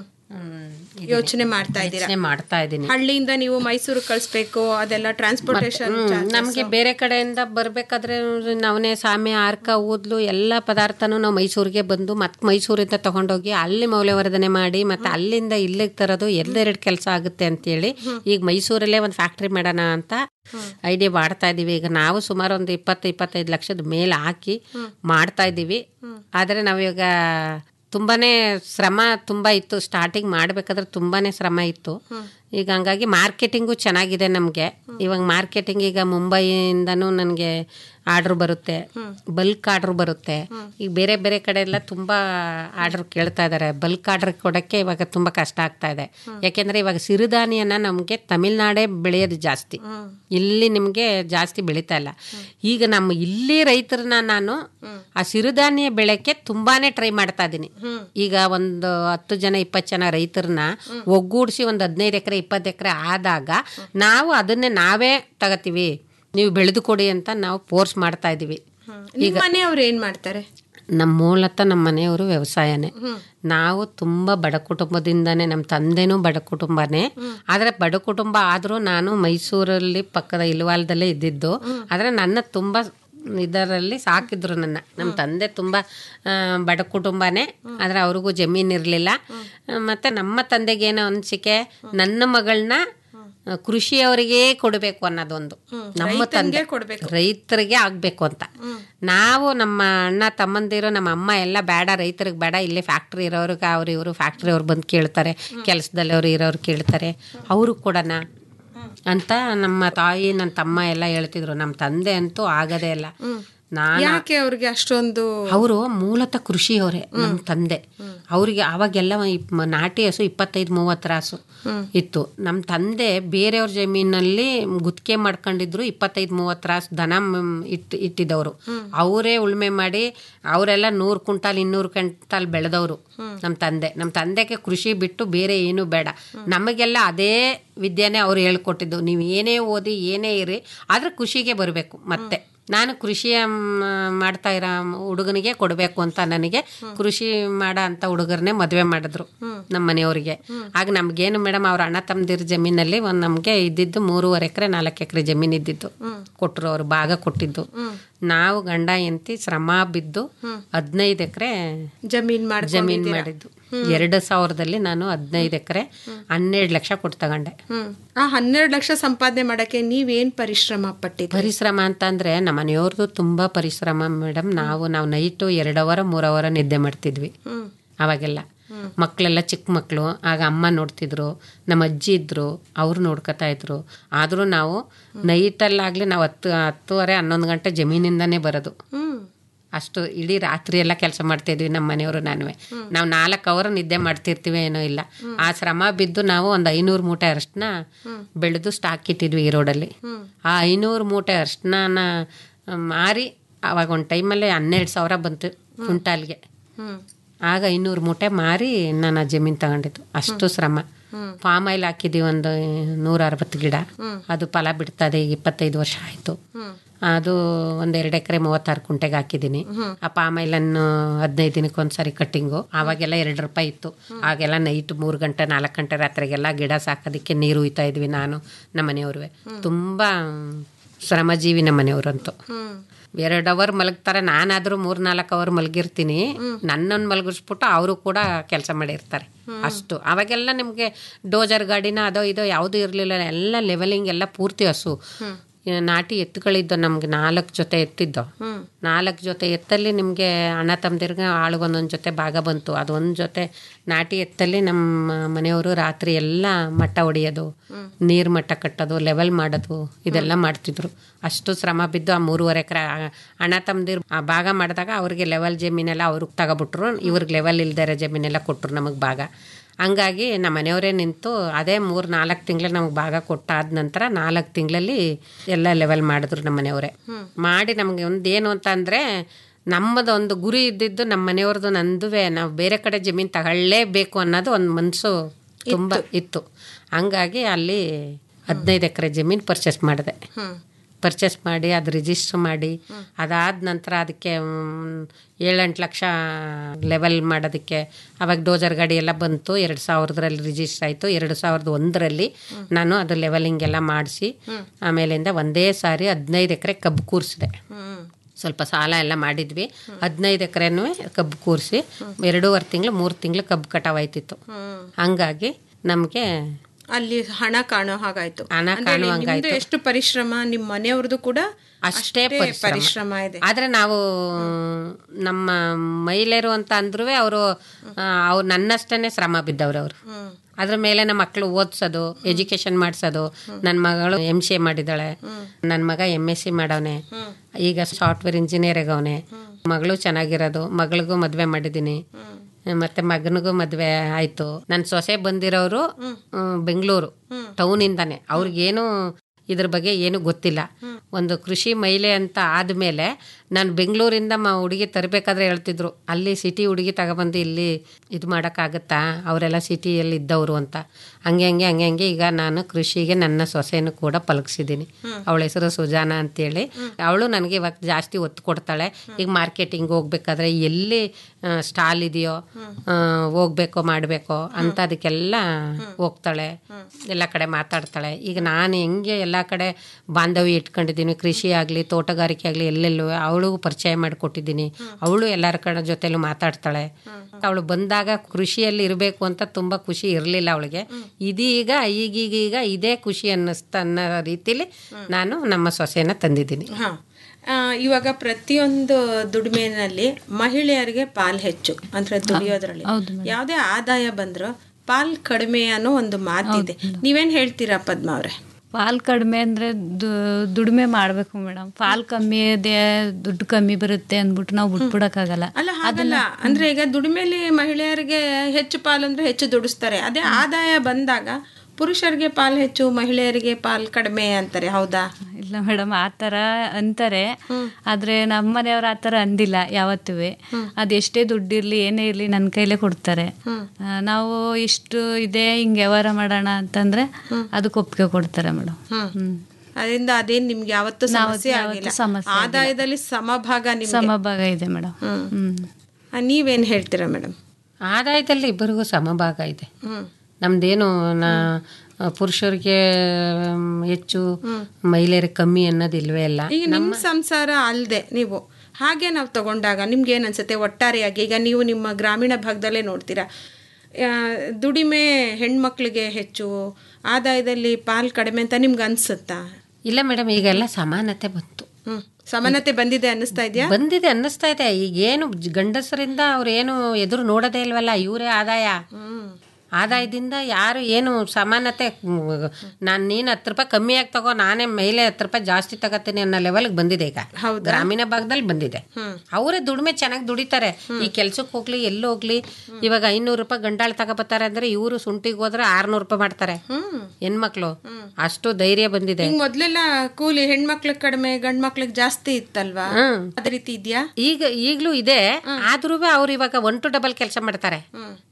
Speaker 12: ಯೋಚನೆ ಮಾಡ್ತಾ ಇದ್ದೀರಾ
Speaker 14: ಯೋಚನೆ ಮಾಡ್ತಾ ಇದ್ದೀನಿ
Speaker 12: ಹಳ್ಳಿಯಿಂದ ನೀವು ಮೈಸೂರು ಕಳಿಸ್ಬೇಕು ಅದೆಲ್ಲ ಟ್ರಾನ್ಸ್ಪೋರ್ಟೇಷನ್
Speaker 14: ನಮಗೆ ಬೇರೆ ಕಡೆಯಿಂದ ಬರಬೇಕಾದ್ರೆ ನಾವನೇ ಸಾಮೆ ಆರ್ಕ ಊದ್ಲು ಎಲ್ಲ ಪದಾರ್ಥನೂ ನಾವು ಮೈಸೂರಿಗೆ ಬಂದು ಮತ್ತೆ ಮೈಸೂರಿಂದ ತಗೊಂಡೋಗಿ ಅಲ್ಲಿ ಮೌಲ್ಯವರ್ಧನೆ ಮಾಡಿ ಮತ್ತೆ ಅಲ್ಲಿಂದ ಇಲ್ಲಿಗೆ ತರೋದು ಎರಡೆರಡು ಕೆಲಸ ಆಗುತ್ತೆ ಅಂತೇಳಿ ಈಗ ಮೈಸೂರಲ್ಲೇ ಒಂದು ಫ್ಯಾಕ್ಟ್ರಿ ಮಾಡೋಣ ಅಂತ ಐಡಿಯಾ ಮಾಡ್ತಾ ಇದೀವಿ ಈಗ ನಾವು ಸುಮಾರು ಒಂದು ಇಪ್ಪತ್ತು ಇಪ್ಪತ್ತೈದು ಲಕ್ಷದ ಮೇಲೆ ಹಾಕಿ ಮಾಡ್ತಾ ಇದ್ದೀವಿ ಆದರೆ ನಾವೀಗ ತುಂಬಾನೇ ಶ್ರಮ ತುಂಬಾ ಇತ್ತು ಸ್ಟಾರ್ಟಿಂಗ್ ಮಾಡ್ಬೇಕಾದ್ರೆ ತುಂಬಾನೇ ಶ್ರಮ ಇತ್ತು ಈಗ ಹಂಗಾಗಿ ಮಾರ್ಕೆಟಿಂಗು ಚೆನ್ನಾಗಿದೆ ನಮಗೆ ಇವಾಗ ಮಾರ್ಕೆಟಿಂಗ್ ಈಗ ಮುಂಬೈಯಿಂದನೂ ನನಗೆ ಆರ್ಡ್ರ್ ಬರುತ್ತೆ ಬಲ್ಕ್ ಆರ್ಡ್ರ್ ಬರುತ್ತೆ ಈಗ ಬೇರೆ ಬೇರೆ ಕಡೆ ಎಲ್ಲ ತುಂಬ ಆರ್ಡ್ರ್ ಕೇಳ್ತಾ ಇದ್ದಾರೆ ಬಲ್ಕ್ ಆರ್ಡ್ರ್ ಕೊಡೋಕ್ಕೆ ಇವಾಗ ತುಂಬ ಕಷ್ಟ ಆಗ್ತಾ ಇದೆ ಯಾಕೆಂದರೆ ಇವಾಗ ಸಿರಿಧಾನ್ಯನ ನಮಗೆ ತಮಿಳ್ನಾಡೇ ಬೆಳೆಯೋದು ಜಾಸ್ತಿ ಇಲ್ಲಿ ನಿಮಗೆ ಜಾಸ್ತಿ ಬೆಳೀತಾ ಇಲ್ಲ ಈಗ ನಮ್ಮ ಇಲ್ಲಿ ರೈತರನ್ನ ನಾನು ಆ ಸಿರಿಧಾನ್ಯ ಬೆಳೆಕ್ಕೆ ತುಂಬಾನೇ ಟ್ರೈ ಮಾಡ್ತಾ ಇದ್ದೀನಿ ಈಗ ಒಂದು ಹತ್ತು ಜನ ಇಪ್ಪತ್ತು ಜನ ರೈತರನ್ನ ಒಗ್ಗೂಡಿಸಿ ಒಂದು ಹದಿನೈದು ಎಕರೆ ಇಪ್ಪತ್ತು ಎಕರೆ ಆದಾಗ ನಾವು ಅದನ್ನೇ ನಾವೇ ತಗೋತೀವಿ ನೀವು ಬೆಳೆದು ಕೊಡಿ ಅಂತ ನಾವು ಫೋರ್ಸ್ ಮಾಡ್ತಾ ಇದ್ದೀವಿ
Speaker 12: ನಿಮ್ಮ ಮನೆಯವ್ರು ಏನ್ ಮಾಡ್ತಾರೆ
Speaker 14: ನಮ್ಮ ಮೂಲತಃ ನಮ್ಮ ಮನೆಯವರು ವ್ಯವಸಾಯನೇ ನಾವು ತುಂಬ ಬಡ ಕುಟುಂಬದಿಂದನೇ ನಮ್ಮ ತಂದೆನೂ ಬಡ ಕುಟುಂಬನೇ ಆದರೆ ಬಡ ಕುಟುಂಬ ಆದರೂ ನಾನು ಮೈಸೂರಲ್ಲಿ ಪಕ್ಕದ ಇಲ್ವಾಲದಲ್ಲೇ ಇದ್ದಿದ್ದು ಆದರೆ ನನ್ನ ತುಂಬ ಇದರಲ್ಲಿ ಸಾಕಿದ್ರು ನನ್ನ ನಮ್ಮ ತಂದೆ ತುಂಬ ಆ, ಬಡ ಕುಟುಂಬನೇ ಆದರೆ ಅವ್ರಿಗೂ ಜಮೀನು ಇರಲಿಲ್ಲ ಮತ್ತು ನಮ್ಮ ತಂದೆಗೇನೋ ಅನಿಸಿಕೆ ನನ್ನ ಮಗಳನ್ನ ಆ, ಕೃಷಿಯವರಿಗೇ ಕೊಡಬೇಕು ಅನ್ನೋದೊಂದು ನಮ್ಮ
Speaker 12: ರೈತನ್ಗೆ
Speaker 14: ತಂದೆ
Speaker 12: ಕೊಡ್ಬೇಕು.
Speaker 14: ರೈತರಿಗೆ ಆಗಬೇಕು ಅಂತ ನಾವು ನಮ್ಮ ಅಣ್ಣ ತಮ್ಮಂದಿರು ನಮ್ಮ ಅಮ್ಮ ಎಲ್ಲ ಬೇಡ ರೈತರಿಗೆ ಬೇಡ ಇಲ್ಲಿ ಫ್ಯಾಕ್ಟ್ರಿ ಇರೋರಿಗೆ ಅವ್ರು ಇವರು ಫ್ಯಾಕ್ಟ್ರಿ ಅವ್ರು ಬಂದು ಕೇಳ್ತಾರೆ ಕೆಲಸದಲ್ಲಿ ಅವ್ರು ಇರೋರು ಕೇಳ್ತಾರೆ ಅವರು ಕೊಡೋಣ ಅಂತ ನಮ್ಮ ತಾಯಿ ನನ್ನ ತಮ್ಮ ಎಲ್ಲ ಹೇಳ್ತಿದ್ರು ನಮ್ಮ ತಂದೆ ಅಂತೂ ಆಗದೇ ಇಲ್ಲ ನಾನು
Speaker 12: ಯಾಕೆ ಅವ್ರಿಗೆ ಅಷ್ಟೊಂದು
Speaker 14: ಅವರು ಮೂಲತಃ ಕೃಷಿಯವರೇ ನಮ್ಮ ತಂದೆ ಅವರಿಗೆ ಅವಾಗೆಲ್ಲ ಇಪ್- ನಾಟಿ ಹಸು ಇಪ್ಪತ್ತೈದು ಮೂವತ್ತು ರಾಸು ಇತ್ತು ನಮ್ಮ ತಂದೆ ಬೇರೆಯವ್ರ ಜಮೀನಲ್ಲಿ ಗುತ್ತಿಗೆ ಮಾಡ್ಕೊಂಡಿದ್ರು ಇಪ್ಪತ್ತೈದು ಮೂವತ್ತು ರಾಸು ದನ ಮ್, ಇಟ್ಟು ಇಟ್ಟಿದ್ದವರು ಅವರೇ ಉಳುಮೆ ಮಾಡಿ ಅವರೆಲ್ಲ ನೂರು ಕ್ವಿಂಟಾಲ್ ಇನ್ನೂರು ಕ್ವಿಂಟಾಲ್ ಬೆಳೆದವರು ನಮ್ಮ ತಂದೆ ನಮ್ಮ ತಂದೆಗೆ ಕೃಷಿ ಬಿಟ್ಟು ಬೇರೆ ಏನೂ ಬೇಡ ನಮಗೆಲ್ಲ ಅದೇ ವಿದ್ಯೆನೇ ಅವ್ರು ಹೇಳ್ಕೊಟ್ಟಿದ್ದು ನೀವು ಏನೇ ಓದಿ ಏನೇ ಇರಿ ಆದರೆ ಕೃಷಿಗೆ ಬರಬೇಕು ಮತ್ತೆ ನಾನು ಕೃಷಿಯ ಮ್, ಮಾಡ್ತಾ ಇರೋ ಹುಡುಗನಿಗೆ ಕೊಡಬೇಕು ಅಂತ ನನಗೆ ಕೃಷಿ ಮಾಡೋ ಅಂತ ಹುಡುಗರನ್ನೇ ಮದುವೆ ಮಾಡಿದ್ರು ನಮ್ಮ ಮನೆಯವರಿಗೆ ಆಗ ನಮ್ಗೇನು ಮೇಡಮ್ ಅವ್ರ ಅಣ್ಣ ತಮ್ಮದಿರ ಜಮೀನಲ್ಲಿ ಒಂದು ನಮಗೆ ಇದ್ದಿದ್ದು ಮೂರುವರೆ ಎಕರೆ ನಾಲ್ಕು ಎಕರೆ ಜಮೀನು ಇದ್ದಿದ್ದು ಕೊಟ್ಟರು ಅವ್ರು ಭಾಗ ಕೊಟ್ಟಿದ್ದು ನಾವು ಗಂಡ ಎಂತಿ ಶ್ರಮ ಬಿದ್ದು ಹದಿನೈದು ಎಕರೆ
Speaker 12: ಜಮೀನ್
Speaker 14: ಜಮೀನ್
Speaker 12: ಮಾಡ್ಕೊಂಡಿದ್ದೀರಾ?
Speaker 14: ಮಾಡಿದ್ದು ಎರಡು ಸಾವಿರದಲ್ಲಿ ನಾನು ಹದಿನೈದು ಎಕರೆ ಹನ್ನೆರಡು ಲಕ್ಷ ಕೊಟ್ಟು ತಗೊಂಡೆ
Speaker 12: ಹ್ಮ್ ಆ ಹನ್ನೆರಡು ಲಕ್ಷ ಸಂಪಾದನೆ ಮಾಡಕ್ಕೆ ನೀವೇನ್ ಪರಿಶ್ರಮ ಪಟ್ಟಿದ್ರಿ
Speaker 14: ಪರಿಶ್ರಮ ಅಂತ ಅಂದ್ರೆ ನಮ್ಮ ಮನೆಯವ್ರದ್ದು ತುಂಬಾ ಪರಿಶ್ರಮ ಮೇಡಮ್ ನಾವು ನಾವು ನೈಟು ಎರಡು ಅವರ ಮೂರು ಅವರ ನಿದ್ದೆ ಮಾಡ್ತಿದ್ವಿ
Speaker 12: ಹ್ಮ್
Speaker 14: ಅವಾಗೆಲ್ಲ ಮಕ್ಕಳೆಲ್ಲ ಚಿಕ್ಕ ಮಕ್ಕಳು ಆಗ ಅಮ್ಮ ನೋಡ್ತಿದ್ರು ನಮ್ಮ ಅಜ್ಜಿ ಇದ್ರು ಅವ್ರು ನೋಡ್ಕೊತಾ ಇದ್ರು ಆದರೂ ನಾವು ನೈಟಲ್ಲಾಗಲಿ ನಾವು ಹತ್ತು ಹತ್ತುವರೆ ಹನ್ನೊಂದು ಗಂಟೆ ಜಮೀನಿಂದನೇ ಬರೋದು
Speaker 12: ಹ್ಮ್
Speaker 14: ಅಷ್ಟು ಇಡೀ ರಾತ್ರಿ ಎಲ್ಲ ಕೆಲಸ ಮಾಡ್ತಿದ್ವಿ ನಮ್ಮ ಮನೆಯವರು ನಾನು ನಾವು ನಾಲ್ಕು ಅವರ್ ನಿದ್ದೆ ಮಾಡ್ತಿರ್ತೀವಿ ಏನೋ ಇಲ್ಲ ಆ ಶ್ರಮ ಬಿದ್ದು ನಾವು ಒಂದು ಐನೂರು ಮೂಟೆ ಅರ್ಶಿನ ಬೆಳೆದು ಸ್ಟಾಕ್ ಇಟ್ಟಿದ್ವಿ ಈ ರೋಡಲ್ಲಿ ಆ ಐನೂರು ಮೂಟೆ ಅರ್ಶಿನ ಮಾರಿ ಅವಾಗ ಒಂದು ಟೈಮಲ್ಲಿ ಹನ್ನೆರಡು ಸಾವಿರ ಬಂತು ಕ್ವಿಂಟಾಲ್ಗೆ
Speaker 12: ಹ್ಮ್
Speaker 14: ಆಗ ಐನೂರು ಮೂಟೆ ಮಾರಿ ನಾನು ಆ ಜಮೀನು ತಗೊಂಡಿದ್ದು ಅಷ್ಟು ಶ್ರಮ ಪಾಮ್ ಆಯಿಲ್ ಹಾಕಿದ್ವಿ ಒಂದು ನೂರ ಅರವತ್ತು ಗಿಡ ಅದು ಫಲ ಬಿಡ್ತದೆ ಈಗ ಇಪ್ಪತ್ತೈದು ವರ್ಷ ಆಯಿತು ಅದು ಒಂದು ಎರಡು ಎಕರೆ ಮೂವತ್ತಾರು ಕುಂಟೆಗೆ ಹಾಕಿದ್ದೀನಿ ಆ ಪಾಮ್ ಆಯಿಲನ್ನು ಹದಿನೈದು ದಿನಕ್ಕೆ ಒಂದ್ಸರಿ ಕಟ್ಟಿಂಗು ಆವಾಗೆಲ್ಲ ಎರಡು ರೂಪಾಯಿ ಇತ್ತು ಆಗೆಲ್ಲ ನೈಟ್ ಮೂರು ಗಂಟೆ ನಾಲ್ಕು ಗಂಟೆ ರಾತ್ರಿಗೆಲ್ಲ ಗಿಡ ಸಾಕೋದಕ್ಕೆ ನೀರು ಉಯ್ತಾ ಇದ್ವಿ ನಾನು ನಮ್ಮ ಮನೆಯವ್ರುವೆ ತುಂಬ ಶ್ರಮಜೀವಿ ನಮ್ಮ ಮನೆಯವ್ರಂತೂ ಎರಡು ಅವರ್ ಮಲಗ್ತಾರೆ ನಾನಾದರೂ ಮೂರ್ ನಾಲ್ಕು ಅವರ್ ಮಲಗಿರ್ತೀನಿ ನನ್ನನ್ನು ಮಲಗಿಸ್ಬಿಟ್ಟು ಅವರು ಕೂಡ ಕೆಲಸ ಮಾಡಿರ್ತಾರೆ ಅಷ್ಟು ಅವಾಗೆಲ್ಲ ನಿಮಗೆ ಡೋಜರ್ ಗಾಡಿನ ಅದೋ ಇದೋ ಯಾವುದೂ ಇರಲಿಲ್ಲ ಎಲ್ಲ ಲೆವೆಲಿಂಗ್ ಎಲ್ಲ ಪೂರ್ತಿ ಹಸು ಈ ನಾಟಿ ಎತ್ತುಗಳಿದ್ದು ನಮ್ಗೆ ನಾಲ್ಕು ಜೊತೆ ಎತ್ತಿದ್ದು ನಾಲ್ಕು ಜೊತೆ ಎತ್ತಲ್ಲಿ ನಿಮಗೆ ಅಣ್ಣ ತಮ್ಮದಿರ್ಗೆ ಆಳುಗೊಂದೊಂದು ಜೊತೆ ಭಾಗ ಬಂತು ಅದು ಒಂದು ಜೊತೆ ನಾಟಿ ಎತ್ತಲ್ಲಿ ನಮ್ಮ ಮನೆಯವರು ರಾತ್ರಿ ಎಲ್ಲ ಮಟ್ಟ ಹೊಡಿಯೋದು ನೀರು ಮಟ್ಟ ಕಟ್ಟೋದು ಲೆವೆಲ್ ಮಾಡೋದು ಇದೆಲ್ಲ ಮಾಡ್ತಿದ್ರು ಅಷ್ಟು ಶ್ರಮ ಬಿದ್ದು ಆ ಮೂರುವರೆ ಎಕರೆ ಅಣ್ಣ ತಮ್ಮದಿರು ಆ ಭಾಗ ಮಾಡಿದಾಗ ಅವ್ರಿಗೆ ಲೆವೆಲ್ ಜಮೀನೆಲ್ಲ ಅವ್ರಿಗೆ ತಗೊಬಿಟ್ರು ಇವ್ರಿಗೆ ಲೆವೆಲ್ ಇಲ್ದೇ ಇರೋ ಜಮೀನೆಲ್ಲ ಕೊಟ್ಟರು ನಮಗೆ ಭಾಗ ಹಂಗಾಗಿ ನಮ್ಮ ಮನೆಯವರೇ ನಿಂತು ಅದೇ ಮೂರು ನಾಲ್ಕು ತಿಂಗಳು ನಮಗೆ ಭಾಗ ಕೊಟ್ಟಾದ ನಂತರ ನಾಲ್ಕು ತಿಂಗಳಲ್ಲಿ ಎಲ್ಲ ಲೆವೆಲ್ ಮಾಡಿದ್ರು ನಮ್ಮ ಮನೆಯವರೇ ಮಾಡಿ ನಮಗೆ ಒಂದು ಏನು ಅಂತ ಅಂದರೆ ನಮ್ಮದು ಒಂದು ಗುರಿ ಇದ್ದಿದ್ದು ನಮ್ಮ ಮನೆಯವ್ರದ್ದು ನಂದುವೆ ನಾವು ಬೇರೆ ಕಡೆ ಜಮೀನು ತಗೊಳ್ಳೇಬೇಕು ಅನ್ನೋದು ಒಂದು ಮನಸ್ಸು ತುಂಬ ಇತ್ತು ಹಂಗಾಗಿ ಅಲ್ಲಿ ಹದಿನೈದು ಎಕರೆ ಜಮೀನು ಪರ್ಚೇಸ್ ಮಾಡಿದೆ ಪರ್ಚೇಸ್ ಮಾಡಿ ಅದು ರಿಜಿಸ್ಟರ್ ಮಾಡಿ ಅದಾದ ನಂತರ ಅದಕ್ಕೆ ಮ್, ಏಳೆಂಟು ಲಕ್ಷ ಲೆವೆಲ್ ಮಾಡೋದಕ್ಕೆ ಅವಾಗ ಡೋಜರ್ ಗಾಡಿ ಎಲ್ಲ ಬಂತು ಎರಡು ಸಾವಿರದಲ್ಲಿ ರಿಜಿಸ್ಟರ್ ಆಯಿತು ಎರಡು ಸಾವಿರದ ಒಂದರಲ್ಲಿ ನಾನು ಅದು ಲೆವೆಲಿಂಗ್ ಎಲ್ಲ ಮಾಡಿಸಿ ಆಮೇಲಿಂದ ಒಂದೇ ಸಾರಿ ಹದಿನೈದು ಎಕರೆ ಕಬ್ಬು ಕೂರಿಸಿದೆ ಸ್ವಲ್ಪ ಸಾಲ ಎಲ್ಲ ಮಾಡಿದ್ವಿ ಹದಿನೈದು ಎಕರೆನೂ ಕಬ್ಬು ಕೂರಿಸಿ ಎರಡೂವರೆ ತಿಂಗಳು ಮೂರು ತಿಂಗಳು ಕಬ್ಬು ಕಟಾವಾಯ್ತಿತ್ತು ಹಂಗಾಗಿ ನಮಗೆ
Speaker 12: ಅಲ್ಲಿ ಹಣ ಕಾಣೋ ಹಾಗಾಯ್ತು
Speaker 14: ಹಣ
Speaker 12: ಅಂದ್ರೆ
Speaker 14: ಕಾಣೋ
Speaker 12: ನಿಮ್ದು
Speaker 14: ಹಂಗಾಯ್ತು.
Speaker 12: ಎಷ್ಟು ಪರಿಶ್ರಮ ನಿಮ್ಮ ಮನೆಯವ್ರದ್ದು ಕೂಡ
Speaker 14: ಅಷ್ಟೇ
Speaker 12: ಪರಿಶ್ರಮ ಇದೆ
Speaker 14: ಆದ್ರೆ ನಾವು ನಮ್ಮ ಮಹಿಳೆಯರು ಅಂತ ಅಂದ್ರೂ ಅವರು ಅವ್ರು ನನ್ನಷ್ಟೇ ಶ್ರಮ ಬಿದ್ದವ್ರು ಅವರು ಅದ್ರ ಮೇಲೆ ನಮ್ಮ ಮಕ್ಕಳು ಓದಿಸೋದು ಎಜುಕೇಶನ್ ಮಾಡಿಸೋದು ನನ್ನ ಮಗಳು ಎಮ್ ಸಿ ಎ ಮಾಡಿದ್ದಾಳೆ ನನ್ನ ಮಗ ಎಮ್ ಎಸ್ ಸಿ ಮಾಡವನೆ ಈಗ ಸಾಫ್ಟ್ವೇರ್ ಇಂಜಿನಿಯರ್ ಆಗವನೆ ಮಗಳು ಚೆನ್ನಾಗಿರೋದು ಮಗಳಿಗೂ ಮದುವೆ ಮಾಡಿದ್ದೀನಿ ಮತ್ತೆ ಮಗನಿಗೂ ಮದುವೆ ಆಯ್ತು ನನ್ನ ಸೊಸೆ ಬಂದಿರೋರು ಬೆಂಗಳೂರು ಟೌನಿಂದಾನೆ ಅವ್ರಿಗೇನು ಇದ್ರ ಬಗ್ಗೆ ಏನು ಗೊತ್ತಿಲ್ಲ ಒಂದು ಕೃಷಿ ಮಹಿಳೆ ಅಂತ ಆದಮೇಲೆ ನಾನು ಬೆಂಗಳೂರಿಂದ ಮ ಹುಡುಗಿ ತರಬೇಕಾದ್ರೆ ಹೇಳ್ತಿದ್ರು ಅಲ್ಲಿ ಸಿಟಿ ಹುಡುಗಿ ತಗೊಬಂದು ಇಲ್ಲಿ ಇದು ಮಾಡೋಕ್ಕಾಗತ್ತಾ ಅವರೆಲ್ಲ ಸಿಟಿಯಲ್ಲಿ ಇದ್ದವರು ಅಂತ ಹಂಗೆ ಹಂಗೆ ಹಂಗೆ ಹಂಗೆ ಈಗ ನಾನು ಕೃಷಿಗೆ ನನ್ನ ಸೊಸೆನೂ ಕೂಡ ಪಲಗಿಸಿದ್ದೀನಿ ಅವಳ ಹೆಸರು ಸುಜಾನ ಅಂತೇಳಿ ಅವಳು ನನಗೆ ಇವಾಗ ಜಾಸ್ತಿ ಒತ್ತು ಕೊಡ್ತಾಳೆ ಈಗ ಮಾರ್ಕೆಟಿಂಗ್ ಹೋಗ್ಬೇಕಾದ್ರೆ ಎಲ್ಲಿ ಸ್ಟಾಲ್ ಇದೆಯೋ ಆ, ಹೋಗ್ಬೇಕೋ ಮಾಡಬೇಕೋ ಅಂತ ಅದಕ್ಕೆಲ್ಲ ಹೋಗ್ತಾಳೆ ಎಲ್ಲ ಕಡೆ ಮಾತಾಡ್ತಾಳೆ ಈಗ ನಾನು ಹೆಂಗೆ ಎಲ್ಲ ಕಡೆ ಬಾಂಧವ್ಯ ಇಟ್ಕೊಂಡಿದ್ದೀನಿ ಕೃಷಿ ಆಗಲಿ ತೋಟಗಾರಿಕೆ ಆಗಲಿ ಎಲ್ಲೆಲ್ಲೂ ಅವಳು ಅವಳಿಗೂ ಪರಿಚಯ ಮಾಡಿಕೊಟ್ಟಿದ್ದೀನಿ ಅವಳು ಎಲ್ಲರ ಕಡೆ ಜೊತೆಲೂ ಮಾತಾಡ್ತಾಳೆ ಅವಳು ಬಂದಾಗ ಕೃಷಿಯಲ್ಲಿ ಇರಬೇಕು ಅಂತ ತುಂಬ ಖುಷಿ ಇರಲಿಲ್ಲ ಅವಳಿಗೆ ಇದೀಗ ಈಗೀಗೀಗ ಇದೇ ಖುಷಿ ಅನ್ನಿಸ್ತಾ ಅನ್ನೋ ರೀತಿಲಿ ನಾನು ನಮ್ಮ ಸೊಸೆನ ತಂದಿದ್ದೀನಿ
Speaker 12: ಹಾ ಆ, ಇವಾಗ ಪ್ರತಿಯೊಂದು ದುಡಿಮೆನಲ್ಲಿ ಮಹಿಳೆಯರಿಗೆ ಪಾಲ್ ಹೆಚ್ಚು ಅಂದ್ರೆ ದುಡಿಯೋದ್ರಲ್ಲಿ ಯಾವುದೇ ಆದಾಯ ಬಂದ್ರು ಪಾಲ್ ಕಡಿಮೆ ಅನ್ನೋ ಒಂದು ಮಾತಿದೆ ನೀವೇನ್ ಹೇಳ್ತೀರಾ ಪದ್ಮ ಅವ್ರೆ
Speaker 13: ಪಾಲ್ ಕಡಿಮೆ ಅಂದ್ರೆ ದು- ದುಡಿಮೆ ಮಾಡ್ಬೇಕು ಮೇಡಮ್ ಪಾಲ್ ಕಮ್ಮಿ ಇದೆ ದುಡ್ಡು ಕಮ್ಮಿ ಬರುತ್ತೆ ಅಂದ್ಬಿಟ್ಟು ನಾವು ಬಿಟ್ಬಿಡಕ್ಕಾಗಲ್ಲ
Speaker 12: ಅಲ್ಲ ಹಾಗಲ್ಲ ಅಂದ್ರೆ ಈಗ ದುಡಿಮೆಲಿ ಮಹಿಳೆಯರಿಗೆ ಹೆಚ್ಚು ಪಾಲ್ ಅಂದ್ರೆ ಹೆಚ್ಚು ದುಡಿಸ್ತಾರೆ ಅದೇ ಆದಾಯ ಬಂದಾಗ ಪುರುಷರಿಗೆ ಪಾಲ್ ಹೆಚ್ಚು ಮಹಿಳೆಯರಿಗೆ ಪಾಲ್ ಕಡಿಮೆ ಅಂತಾರೆ ಹೌದಾ
Speaker 13: ಇಲ್ಲ ಮೇಡಮ್ ಆ ಥರ ಅಂತಾರೆ ಆದ್ರೆ ನಮ್ಮ ಮನೆಯವ್ರು ಆ ಥರ ಅಂದಿಲ್ಲ ಯಾವತ್ತೂ ಅದೆಷ್ಟೇ ದುಡ್ಡಿರ್ಲಿ ಏನೇ ಇರ್ಲಿ ನನ್ನ ಕೈಲೇ ಕೊಡ್ತಾರೆ ಆ, ನಾವು ಇಷ್ಟು ಇದೆ ಹಿಂಗೆ ವ್ಯವಹಾರ ಮಾಡೋಣ ಅಂತಂದ್ರೆ ಅದಕ್ಕೆ ಒಪ್ಪಿಗೆ ಕೊಡ್ತಾರೆ ಮೇಡಮ್ ಹ್ಮ್
Speaker 12: ಅದರಿಂದ ಅದೇನ್ ನಿಮ್ಗೆ ಯಾವತ್ತೂ
Speaker 13: ನಾವತ್ತು
Speaker 12: ಸಮಸ್ಯೆ
Speaker 13: ಯಾವತ್ತೂ
Speaker 12: ಆಗಿಲ್ಲ
Speaker 13: ಸಮಸ್ಯೆ ಆಗಿಲ್ಲ.
Speaker 12: ಆದಾಯದಲ್ಲಿ ಸಮಭಾಗ ನಿಮ್ಗೆ
Speaker 13: ಸಮಭಾಗ ಇದೆ ಮೇಡಮ್ ಹ್ಮ್
Speaker 12: ಆ, ನೀವೇನ್ ಹೇಳ್ತೀರಾ ಮೇಡಮ್
Speaker 14: ಆದಾಯದಲ್ಲಿ ಇಬ್ಬರಿಗೂ ಸಮಭಾಗ ಇದೆ ನಮ್ದೇನು ನಾ ಪುರುಷರಿಗೆ ಮ್, ಹೆಚ್ಚು ಮಹಿಳೆಯರಿಗೆ ಕಮ್ಮಿ ಅನ್ನೋದಿಲ್ವೇ ಇಲ್ಲ
Speaker 12: ಈಗ ನಿಮ್ಮ ಸಂಸಾರ ಅಲ್ಲದೆ ನೀವು ಹಾಗೆ ನಾವು ತಗೊಂಡಾಗ ನಿಮ್ಗೆ ಏನ್ ಅನ್ಸುತ್ತೆ ಒಟ್ಟಾರೆಯಾಗಿ ಈಗ ನೀವು ನಿಮ್ಮ ಗ್ರಾಮೀಣ ಭಾಗದಲ್ಲೇ ನೋಡ್ತೀರಾ ಆ, ದುಡಿಮೆ ಹೆಣ್ಮಕ್ಳಿಗೆ ಹೆಚ್ಚು ಆದಾಯದಲ್ಲಿ ಪಾಲ್ ಕಡಿಮೆ ಅಂತ ನಿಮ್ಗೆ ಅನ್ಸುತ್ತಾ
Speaker 14: ಇಲ್ಲ ಮೇಡಮ್ ಈಗೆಲ್ಲ ಸಮಾನತೆ ಬಂತು
Speaker 12: ಹ್ಮ್ ಸಮಾನತೆ ಬಂದಿದೆ ಅನ್ನಿಸ್ತಾ ಇದೆಯಾ
Speaker 14: ಬಂದಿದೆ ಅನ್ನಿಸ್ತಾ ಇದೆ ಈಗೇನು ಜ- ಗಂಡಸರಿಂದ ಅವ್ರು ಏನು ಎದುರು ನೋಡೋದೇ ಇಲ್ವಲ್ಲ ಇವರೇ ಆದಾಯ ಆದಾಯದಿಂದ ಯಾರು ಏನು ಸಮಾನತೆ ನಾನು ನೀನು ಹತ್ತು ರೂಪಾಯಿ ಕಮ್ಮಿಯಾಗಿ ತಗೋ ನಾನೇ ಮೇಲೆ ಹತ್ತು ರೂಪಾಯಿ ಜಾಸ್ತಿ ತಗೋತೀನಿ ಅನ್ನೋ ಲೆವೆಲ್ಗೆ ಬಂದಿದೆ ಈಗ ಗ್ರಾಮೀಣ ಭಾಗದಲ್ಲಿ ಬಂದಿದೆ ಅವರೇ ದುಡಿಮೆ ಚೆನ್ನಾಗಿ ದುಡಿತಾರೆ ಈ ಕೆಲ್ಸಕ್ಕೆ ಹೋಗ್ಲಿ ಎಲ್ಲಿ ಹೋಗ್ಲಿ ಇವಾಗ ಐನೂರು ರೂಪಾಯಿ ಗಂಡಾಳು ತಗೋಬತ್ತಾರೆ ಅಂದ್ರೆ ಇವರು ಶುಂಠಿಗೆ ಹೋದ್ರೆ ಆರ್ನೂರು ರೂಪಾಯಿ ಮಾಡ್ತಾರೆ ಹೆಣ್ಮಕ್ಳು ಅಷ್ಟು ಧೈರ್ಯ ಬಂದಿದೆ
Speaker 12: ಈಗ ಮೊದ್ಲೆಲ್ಲ ಕೂಲಿ ಹೆಣ್ಮಕ್ಳಿಗೆ ಕಡಿಮೆ ಗಂಡ್ ಮಕ್ಳಿಗೆ ಜಾಸ್ತಿ ಇತ್ತಲ್ವಾ ಅದೇ ರೀತಿ ಇದೆಯಾ
Speaker 14: ಈಗ ಈಗಲೂ ಇದೆ ಆದ್ರೂ ಅವ್ರು ಇವಾಗ ಒನ್ ಟು ಡಬಲ್ ಕೆಲಸ ಮಾಡ್ತಾರೆ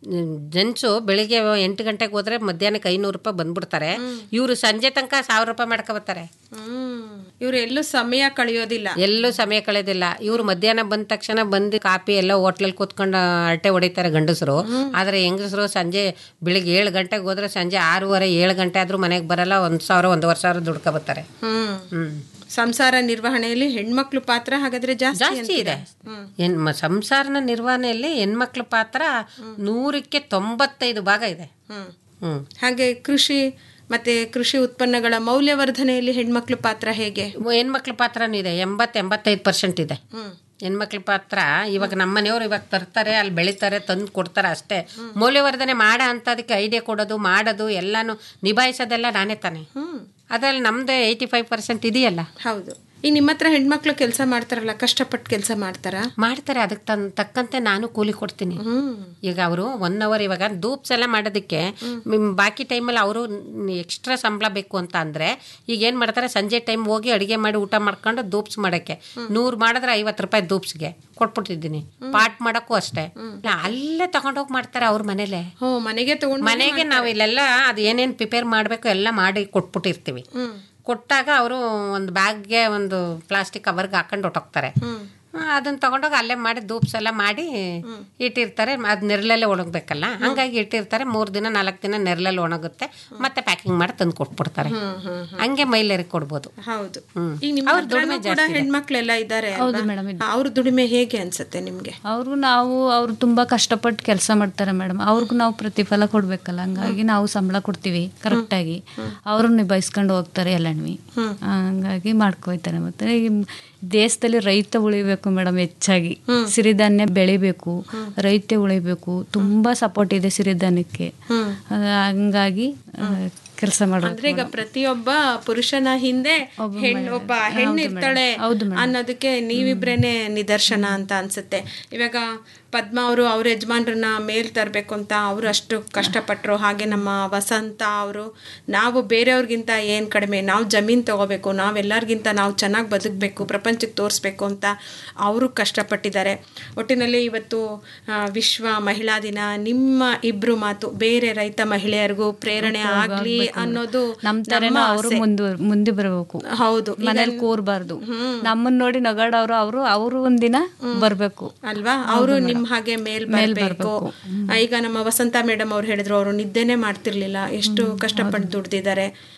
Speaker 14: ಜೆಂಟ್ಸು ಬೆಳಿಗ್ಗೆ ಎಂಟು ಗಂಟೆಗೆ ಹೋದ್ರೆ ಮಧ್ಯಾಹ್ನಕ್ಕೆ ಐನೂರು ರೂಪಾಯಿ ಬಂದ್ಬಿಡ್ತಾರೆ ಇವರು ಸಂಜೆ ತನಕ ಸಾವಿರ ರೂಪಾಯಿ ಮಾಡ್ಕೊಬತ್ತಾರೆ
Speaker 12: ಹ್ಮ್ ಇವ್ರು ಎಲ್ಲೂ ಸಮಯ ಕಳೆಯೋದಿಲ್ಲ
Speaker 14: ಎಲ್ಲೂ ಸಮಯ ಕಳೆದಿಲ್ಲ ಇವ್ರು ಮಧ್ಯಾಹ್ನ ಬಂದ ತಕ್ಷಣ ಬಂದು ಕಾಪಿ ಎಲ್ಲ ಹೋಟ್ಲಲ್ಲಿ ಕೂತ್ಕೊಂಡು ಅರಟೆ ಹೊಡಿತಾರೆ ಗಂಡಸರು ಆದ್ರೆ ಹೆಂಗಸರು ಸಂಜೆ ಬೆಳಿಗ್ಗೆ ಏಳು ಗಂಟೆಗೆ ಹೋದ್ರೆ ಸಂಜೆ ಆರೂವರೆ ಏಳು ಗಂಟೆ ಆದ್ರೂ ಮನೆಗೆ ಬರಲ್ಲ ಒಂದ್ ಸಾವಿರ ಒಂದೂವರೆ ಸಾವಿರ ದುಡ್ಕೊ ಬರ್ತಾರೆ
Speaker 12: ಹ್ಮ್
Speaker 14: ಹ್ಮ್
Speaker 12: ಸಂಸಾರ ನಿರ್ವಹಣೆಯಲ್ಲಿ ಹೆಣ್ಮಕ್ಳು ಪಾತ್ರ ಹಾಗಾದ್ರೆ ಜಾಸ್ತಿ
Speaker 14: ಜಾಸ್ತಿ ಇದೆ
Speaker 12: ಹ್ಮ್.
Speaker 14: ಹೆಣ್ ಮ- ಸಂಸಾರನ ನಿರ್ವಹಣೆಯಲ್ಲಿ ಹೆಣ್ಮಕ್ಳ ಪಾತ್ರ ನೂರಕ್ಕೆ ತೊಂಬತ್ತೈದು ಭಾಗ ಇದೆ
Speaker 12: ಹ್ಮ್
Speaker 14: ಹ್ಮ್
Speaker 12: ಹಾಗೆ ಕೃಷಿ ಮತ್ತೆ ಕೃಷಿ ಉತ್ಪನ್ನಗಳ ಮೌಲ್ಯವರ್ಧನೆಯಲ್ಲಿ ಹೆಣ್ಮಕ್ಳು ಪಾತ್ರ ಹೇಗೆ
Speaker 14: ಹೆಣ್ಮಕ್ಳ ಪಾತ್ರನೂ ಇದೆ ಎಂಬತ್ತು ಎಂಬತ್ತೈದು ಪರ್ಸೆಂಟ್ ಇದೆ ಹೆಣ್ಮಕ್ಳ ಪಾತ್ರ ಇವಾಗ ನಮ್ಮ ಮನೆಯವ್ರು ಇವಾಗ ತರ್ತಾರೆ ಅಲ್ಲಿ ಬೆಳಿತಾರೆ ತಂದು ಕೊಡ್ತಾರೆ ಅಷ್ಟೇ ಮೌಲ್ಯವರ್ಧನೆ ಮಾಡ ಅಂತ ಅದಕ್ಕೆ ಐಡಿಯಾ ಕೊಡೋದು ಮಾಡೋದು ಎಲ್ಲಾನು ನಿಭಾಯಿಸೋದೆಲ್ಲ ನಾನೇ ತಾನೆ ಅದ್ರಲ್ಲಿ ನಮ್ದು ಏಯ್ಟಿ ಫೈವ್ ಪರ್ಸೆಂಟ್ ಇದೆಯಲ್ಲ
Speaker 12: ಹೌದು ಈಗ ನಿಮ್ಮ ಹತ್ರ ಹೆಣ್ಮಕ್ಳು ಕೆಲಸ ಮಾಡ್ತಾರಲ್ಲ ಕಷ್ಟಪಟ್ಟು ಕೆಲಸ ಮಾಡ್ತಾರಾ
Speaker 14: ಮಾಡ್ತಾರೆ ಅದಕ್ಕೆ ತನ್ ತಕ್ಕಂತೆ ನಾನು ಕೂಲಿ ಕೊಡ್ತೀನಿ ಈಗ ಅವರು ಒನ್ ಅವರ್ ಇವಾಗ ಧೂಪ್ಸ್ ಎಲ್ಲ ಮಾಡೋದಕ್ಕೆ ಮ್, ಬಾಕಿ ಟೈಮಲ್ಲಿ ಅವರು ಎಕ್ಸ್ಟ್ರಾ ಸಂಬಳ ಬೇಕು ಅಂತ ಅಂದ್ರೆ ಈಗ ಏನು ಮಾಡ್ತಾರೆ ಸಂಜೆ ಟೈಮ್ ಹೋಗಿ ಅಡುಗೆ ಮಾಡಿ ಊಟ ಮಾಡ್ಕೊಂಡು ಧೂಪ್ಸ್ ಮಾಡೋಕ್ಕೆ ನೂರು ಮಾಡಿದ್ರೆ ಐವತ್ತು ರೂಪಾಯಿ ಧೂಪ್ಸ್ಗೆ ಕೊಟ್ಬಿಟ್ಟಿದ್ದೀನಿ ಪಾಟ್ ಮಾಡೋಕ್ಕೂ ಅಷ್ಟೇ ಅಲ್ಲೇ ತಗೊಂಡೋಗಿ ಮಾಡ್ತಾರೆ ಅವ್ರ ಮನೇಲೆ
Speaker 12: ಹೋ ಮನೆಗೆ ತಗೊಂಡು
Speaker 14: ಮನೆಗೆ ನಾವು ಇಲ್ಲೆಲ್ಲ ಅದು ಏನೇನು ಪ್ರಿಪೇರ್ ಮಾಡಬೇಕು ಎಲ್ಲ ಮಾಡಿ ಕೊಟ್ಬಿಟ್ಟಿರ್ತೀವಿ ಕೊಟ್ಟಾಗ ಅವರು ಒಂದು ಬ್ಯಾಗ್ಗೆ ಒಂದು ಪ್ಲಾಸ್ಟಿಕ್ ಕವರ್ಗೆ ಹಾಕೊಂಡು ಹೊಟ್ಟೋಗ್ತಾರೆ ಅದನ್ನ ತಗೊಂಡೋಗಿ ಅಲ್ಲೇ ಮಾಡಿ ಧೂಪ್ಸ್ ಎಲ್ಲ ಮಾಡಿ ಇಟ್ಟಿರ್ತಾರೆ ಅದು ನೆರಳಲ್ಲೇ ಒಣಗಬೇಕಲ್ಲ ಹಂಗಾಗಿ ಇಟ್ಟಿರ್ತಾರೆ ಮೂರು ದಿನ ನಾಲ್ಕು ದಿನ ನೆರಳಲ್ಲಿ ಒಣಗುತ್ತೆ ಮತ್ತೆ ಪ್ಯಾಕಿಂಗ್ ಮಾಡಿ ತಂದು ಕೊಟ್ಬಿಡ್ತಾರೆ ಹಂಗೆ ಮಹಿಳೆಯರಿಗೆ ಕೊಡ್ಬೋದು
Speaker 12: ಹೌದು
Speaker 14: ಹ್ಮ್.
Speaker 12: ಈಗ ನಿಮ್ಮ
Speaker 14: ಅವ್ರ
Speaker 12: ಹತ್ರನೂ
Speaker 14: ದುಡಿಮೆ
Speaker 12: ಕೂಡ
Speaker 14: ಜಾಸ್ತಿ ಇದೆ.
Speaker 12: ಹೆಣ್ಮಕ್ಳೆಲ್ಲ ಇದ್ದಾರೆ
Speaker 13: ಹೌದು ಮೇಡಮ್ ಇದೆ.
Speaker 12: ಅವ್ರ ದುಡಿಮೆ ಹೇಗೆ ಅನ್ಸುತ್ತೆ ನಿಮ್ಗೆ
Speaker 13: ಅವರು ನಾವು ಅವ್ರು ತುಂಬಾ ಕಷ್ಟಪಟ್ಟು ಕೆಲಸ ಮಾಡ್ತಾರೆ ಮೇಡಮ್ ಅವ್ರಿಗೂ ನಾವು ಪ್ರತಿಫಲ ಕೊಡ್ಬೇಕಲ್ಲ ಹಂಗಾಗಿ ನಾವು ಸಂಬಳ ಕೊಡ್ತೀವಿ ಕರೆಕ್ಟಾಗಿ ಅವರು ನಿಭಾಯಿಸ್ಕೊಂಡು ಹೋಗ್ತಾರೆ ಎಲ್ಲಣ್ವಿ ಹಂಗಾಗಿ ಮಾಡ್ಕೊಯ್ತಾರೆ ಮತ್ತೆ ಈ ದೇಶದಲ್ಲಿ ರೈತ ಉಳಿಬೇಕು ಮೇಡಮ್ ಹೆಚ್ಚಾಗಿ ಸಿರಿಧಾನ್ಯ ಬೆಳಿಬೇಕು ರೈತ ಉಳಿಬೇಕು ತುಂಬಾ ಸಪೋರ್ಟ್ ಇದೆ ಸಿರಿಧಾನ್ಯಕ್ಕೆ ಅದ್ ಹಂಗಾಗಿ ಕೆಲಸ
Speaker 12: ಅಂದ್ರೆ
Speaker 13: ಮಾಡೋದು
Speaker 12: ಈಗ ಪ್ರತಿಯೊಬ್ಬ ಪುರುಷನ ಹಿಂದೆ ಹೆಣ್ಣು ಒಬ್ಬ ಹೆಣ್ಣು ಇರ್ತಾಳೆ ಅನ್ನೋದಕ್ಕೆ ನೀವಿಬ್ರೇನೆ ನಿದರ್ಶನ ಅಂತ ಅನ್ಸುತ್ತೆ ಇವಾಗ ಪದ್ಮ ಅವರು ಅವ್ರ ಯಜಮಾನ್ರನ್ನ ಮೇಲ್ ತರಬೇಕು ಅಂತ ಅವರು ಅಷ್ಟು ಕಷ್ಟಪಟ್ಟರು ಹಾಗೆ ನಮ್ಮ ವಸಂತ ಅವರು ನಾವು ಬೇರೆಯವ್ರಿಗಿಂತ ಏನು ಕಡಿಮೆ ನಾವು ಜಮೀನು ತಗೋಬೇಕು ನಾವೆಲ್ಲರಿಗಿಂತ ನಾವು ಚೆನ್ನಾಗಿ ಬದುಕಬೇಕು ಪ್ರಪಂಚಕ್ಕೆ ತೋರಿಸ್ಬೇಕು ಅಂತ ಅವರು ಕಷ್ಟಪಟ್ಟಿದ್ದಾರೆ ಒಟ್ಟಿನಲ್ಲಿ ಇವತ್ತು ಆ, ವಿಶ್ವ ಮಹಿಳಾ ದಿನ ನಿಮ್ಮ ಇಬ್ರು ಮಾತು ಬೇರೆ ರೈತ ಮಹಿಳೆಯರಿಗೂ ಪ್ರೇರಣೆ ಆಗಲಿ ಅನ್ನೋದು
Speaker 13: ನಮ್ ತರನ
Speaker 12: ನಮ್ಮ
Speaker 13: ಅವರು
Speaker 12: ಆಸೆ.
Speaker 13: ಮುಂದೆ ಮುಂದೆ ಬರಬೇಕು
Speaker 12: ಹೌದು ಈಗ
Speaker 13: ಮನೇಲಿ ಕೂರ್ಬಾರ್ದು ನಮ್ಮನ್ನ ನೋಡಿ ನಗಾಡೋರು ಅವರು ಅವರು ಒಂದಿನ ಬರ್ಬೇಕು
Speaker 12: ಅಲ್ವಾ ಅವರು ನಿಮ್ ಹಾಗೆ ಮೇಲ್ ಬರಬೇಕು ಈಗ ನಮ್ಮ ವಸಂತ ಮೇಡಮ್ ಅವ್ರು ಹೇಳಿದ್ರು ಅವರು ನಿದ್ದೆನೆ ಮಾಡ್ತಿರ್ಲಿಲ್ಲ ಎಷ್ಟು ಕಷ್ಟಪಟ್ಟು ದುಡ್ದಿದ್ದಾರೆ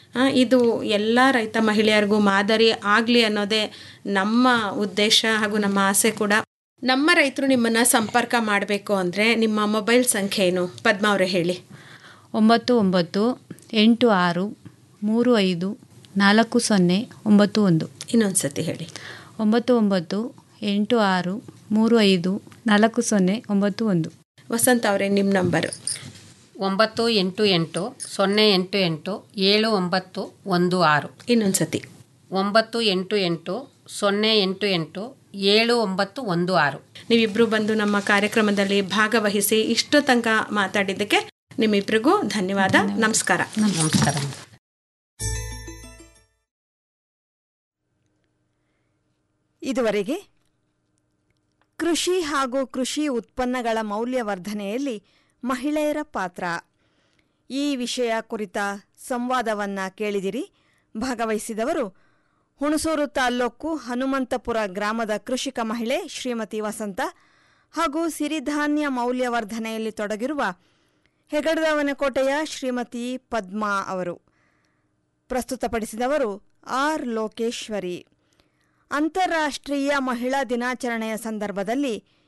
Speaker 12: ಆ, ಇದು ಎಲ್ಲ ರೈತ ಮಹಿಳೆಯರಿಗೂ ಮಾದರಿ ಆಗಲಿ ಅನ್ನೋದೇ ನಮ್ಮ ಉದ್ದೇಶ ಹಾಗೂ ನಮ್ಮ ಆಸೆ ಕೂಡ ನಮ್ಮ ರೈತರು ನಿಮ್ಮನ್ನು ಸಂಪರ್ಕ ಮಾಡಬೇಕು ಅಂದರೆ ನಿಮ್ಮ ಮೊಬೈಲ್ ಸಂಖ್ಯೆ ಏನು ಪದ್ಮ ಅವರೇ ಹೇಳಿ
Speaker 13: ಒಂಬತ್ತು ಒಂಬತ್ತು ಎಂಟು ಆರು ಮೂರು ಐದು ನಾಲ್ಕು ಸೊನ್ನೆ ಒಂಬತ್ತು ಒಂದು
Speaker 12: ಇನ್ನೊಂದು ಸತಿ ಹೇಳಿ
Speaker 13: ಒಂಬತ್ತು ಒಂಬತ್ತು ಎಂಟು ಆರು ಮೂರು ಐದು ನಾಲ್ಕು ಸೊನ್ನೆ ಒಂಬತ್ತು ಒಂದು
Speaker 12: ವಸಂತ ಅವರೇ ನಿಮ್ಮ ನಂಬರು
Speaker 14: ಒಂಬತ್ತು ಎಂಟು ಎಂಟು ಸೊನ್ನೆ ಎಂಟು ಎಂಟು ಏಳು ಒಂಬತ್ತು ಒಂದು ಆರು
Speaker 12: ಇನ್ನೊಂದು ಸತಿ
Speaker 14: ಒಂಬತ್ತು ಎಂಟು ಎಂಟು ಸೊನ್ನೆ ಎಂಟು ಎಂಟು ಏಳು ಒಂಬತ್ತು ಒಂದು ಆರು
Speaker 12: ನೀವಿಬ್ಬರು ಬಂದು ನಮ್ಮ ಕಾರ್ಯಕ್ರಮದಲ್ಲಿ ಭಾಗವಹಿಸಿ ಇಷ್ಟು ತನಕ ಮಾತಾಡಿದ್ದಕ್ಕೆ ನಿಮ್ಮಿಬ್ಬರಿಗೂ ಧನ್ಯವಾದ ನಮಸ್ಕಾರ
Speaker 14: ನಮಸ್ಕಾರ
Speaker 2: ಇದುವರೆಗೆ ಕೃಷಿ ಹಾಗೂ ಕೃಷಿ ಉತ್ಪನ್ನಗಳ ಮೌಲ್ಯವರ್ಧನೆಯಲ್ಲಿ ಮಹಿಳೆಯರ ಪಾತ್ರ ಈ ವಿಷಯ ಕುರಿತ ಸಂವಾದವನ್ನು ಕೇಳಿದಿರಿ ಭಾಗವಹಿಸಿದವರು ಹುಣಸೂರು ತಾಲ್ಲೂಕು ಹನುಮಂತಪುರ ಗ್ರಾಮದ ಕೃಷಿಕ ಮಹಿಳೆ ಶ್ರೀಮತಿ ವಸಂತ ಹಾಗೂ ಸಿರಿಧಾನ್ಯ ಮೌಲ್ಯವರ್ಧನೆಯಲ್ಲಿ ತೊಡಗಿರುವ ಹೆಗಡದವನಕೋಟೆಯ ಶ್ರೀಮತಿ ಪದ್ಮಾ ಅವರು ಪ್ರಸ್ತುತಪಡಿಸಿದವರು ಆರ್ ಲೋಕೇಶ್ವರಿ ಅಂತಾರಾಷ್ಟ್ರೀಯ ಮಹಿಳಾ ದಿನಾಚರಣೆಯ ಸಂದರ್ಭದಲ್ಲಿ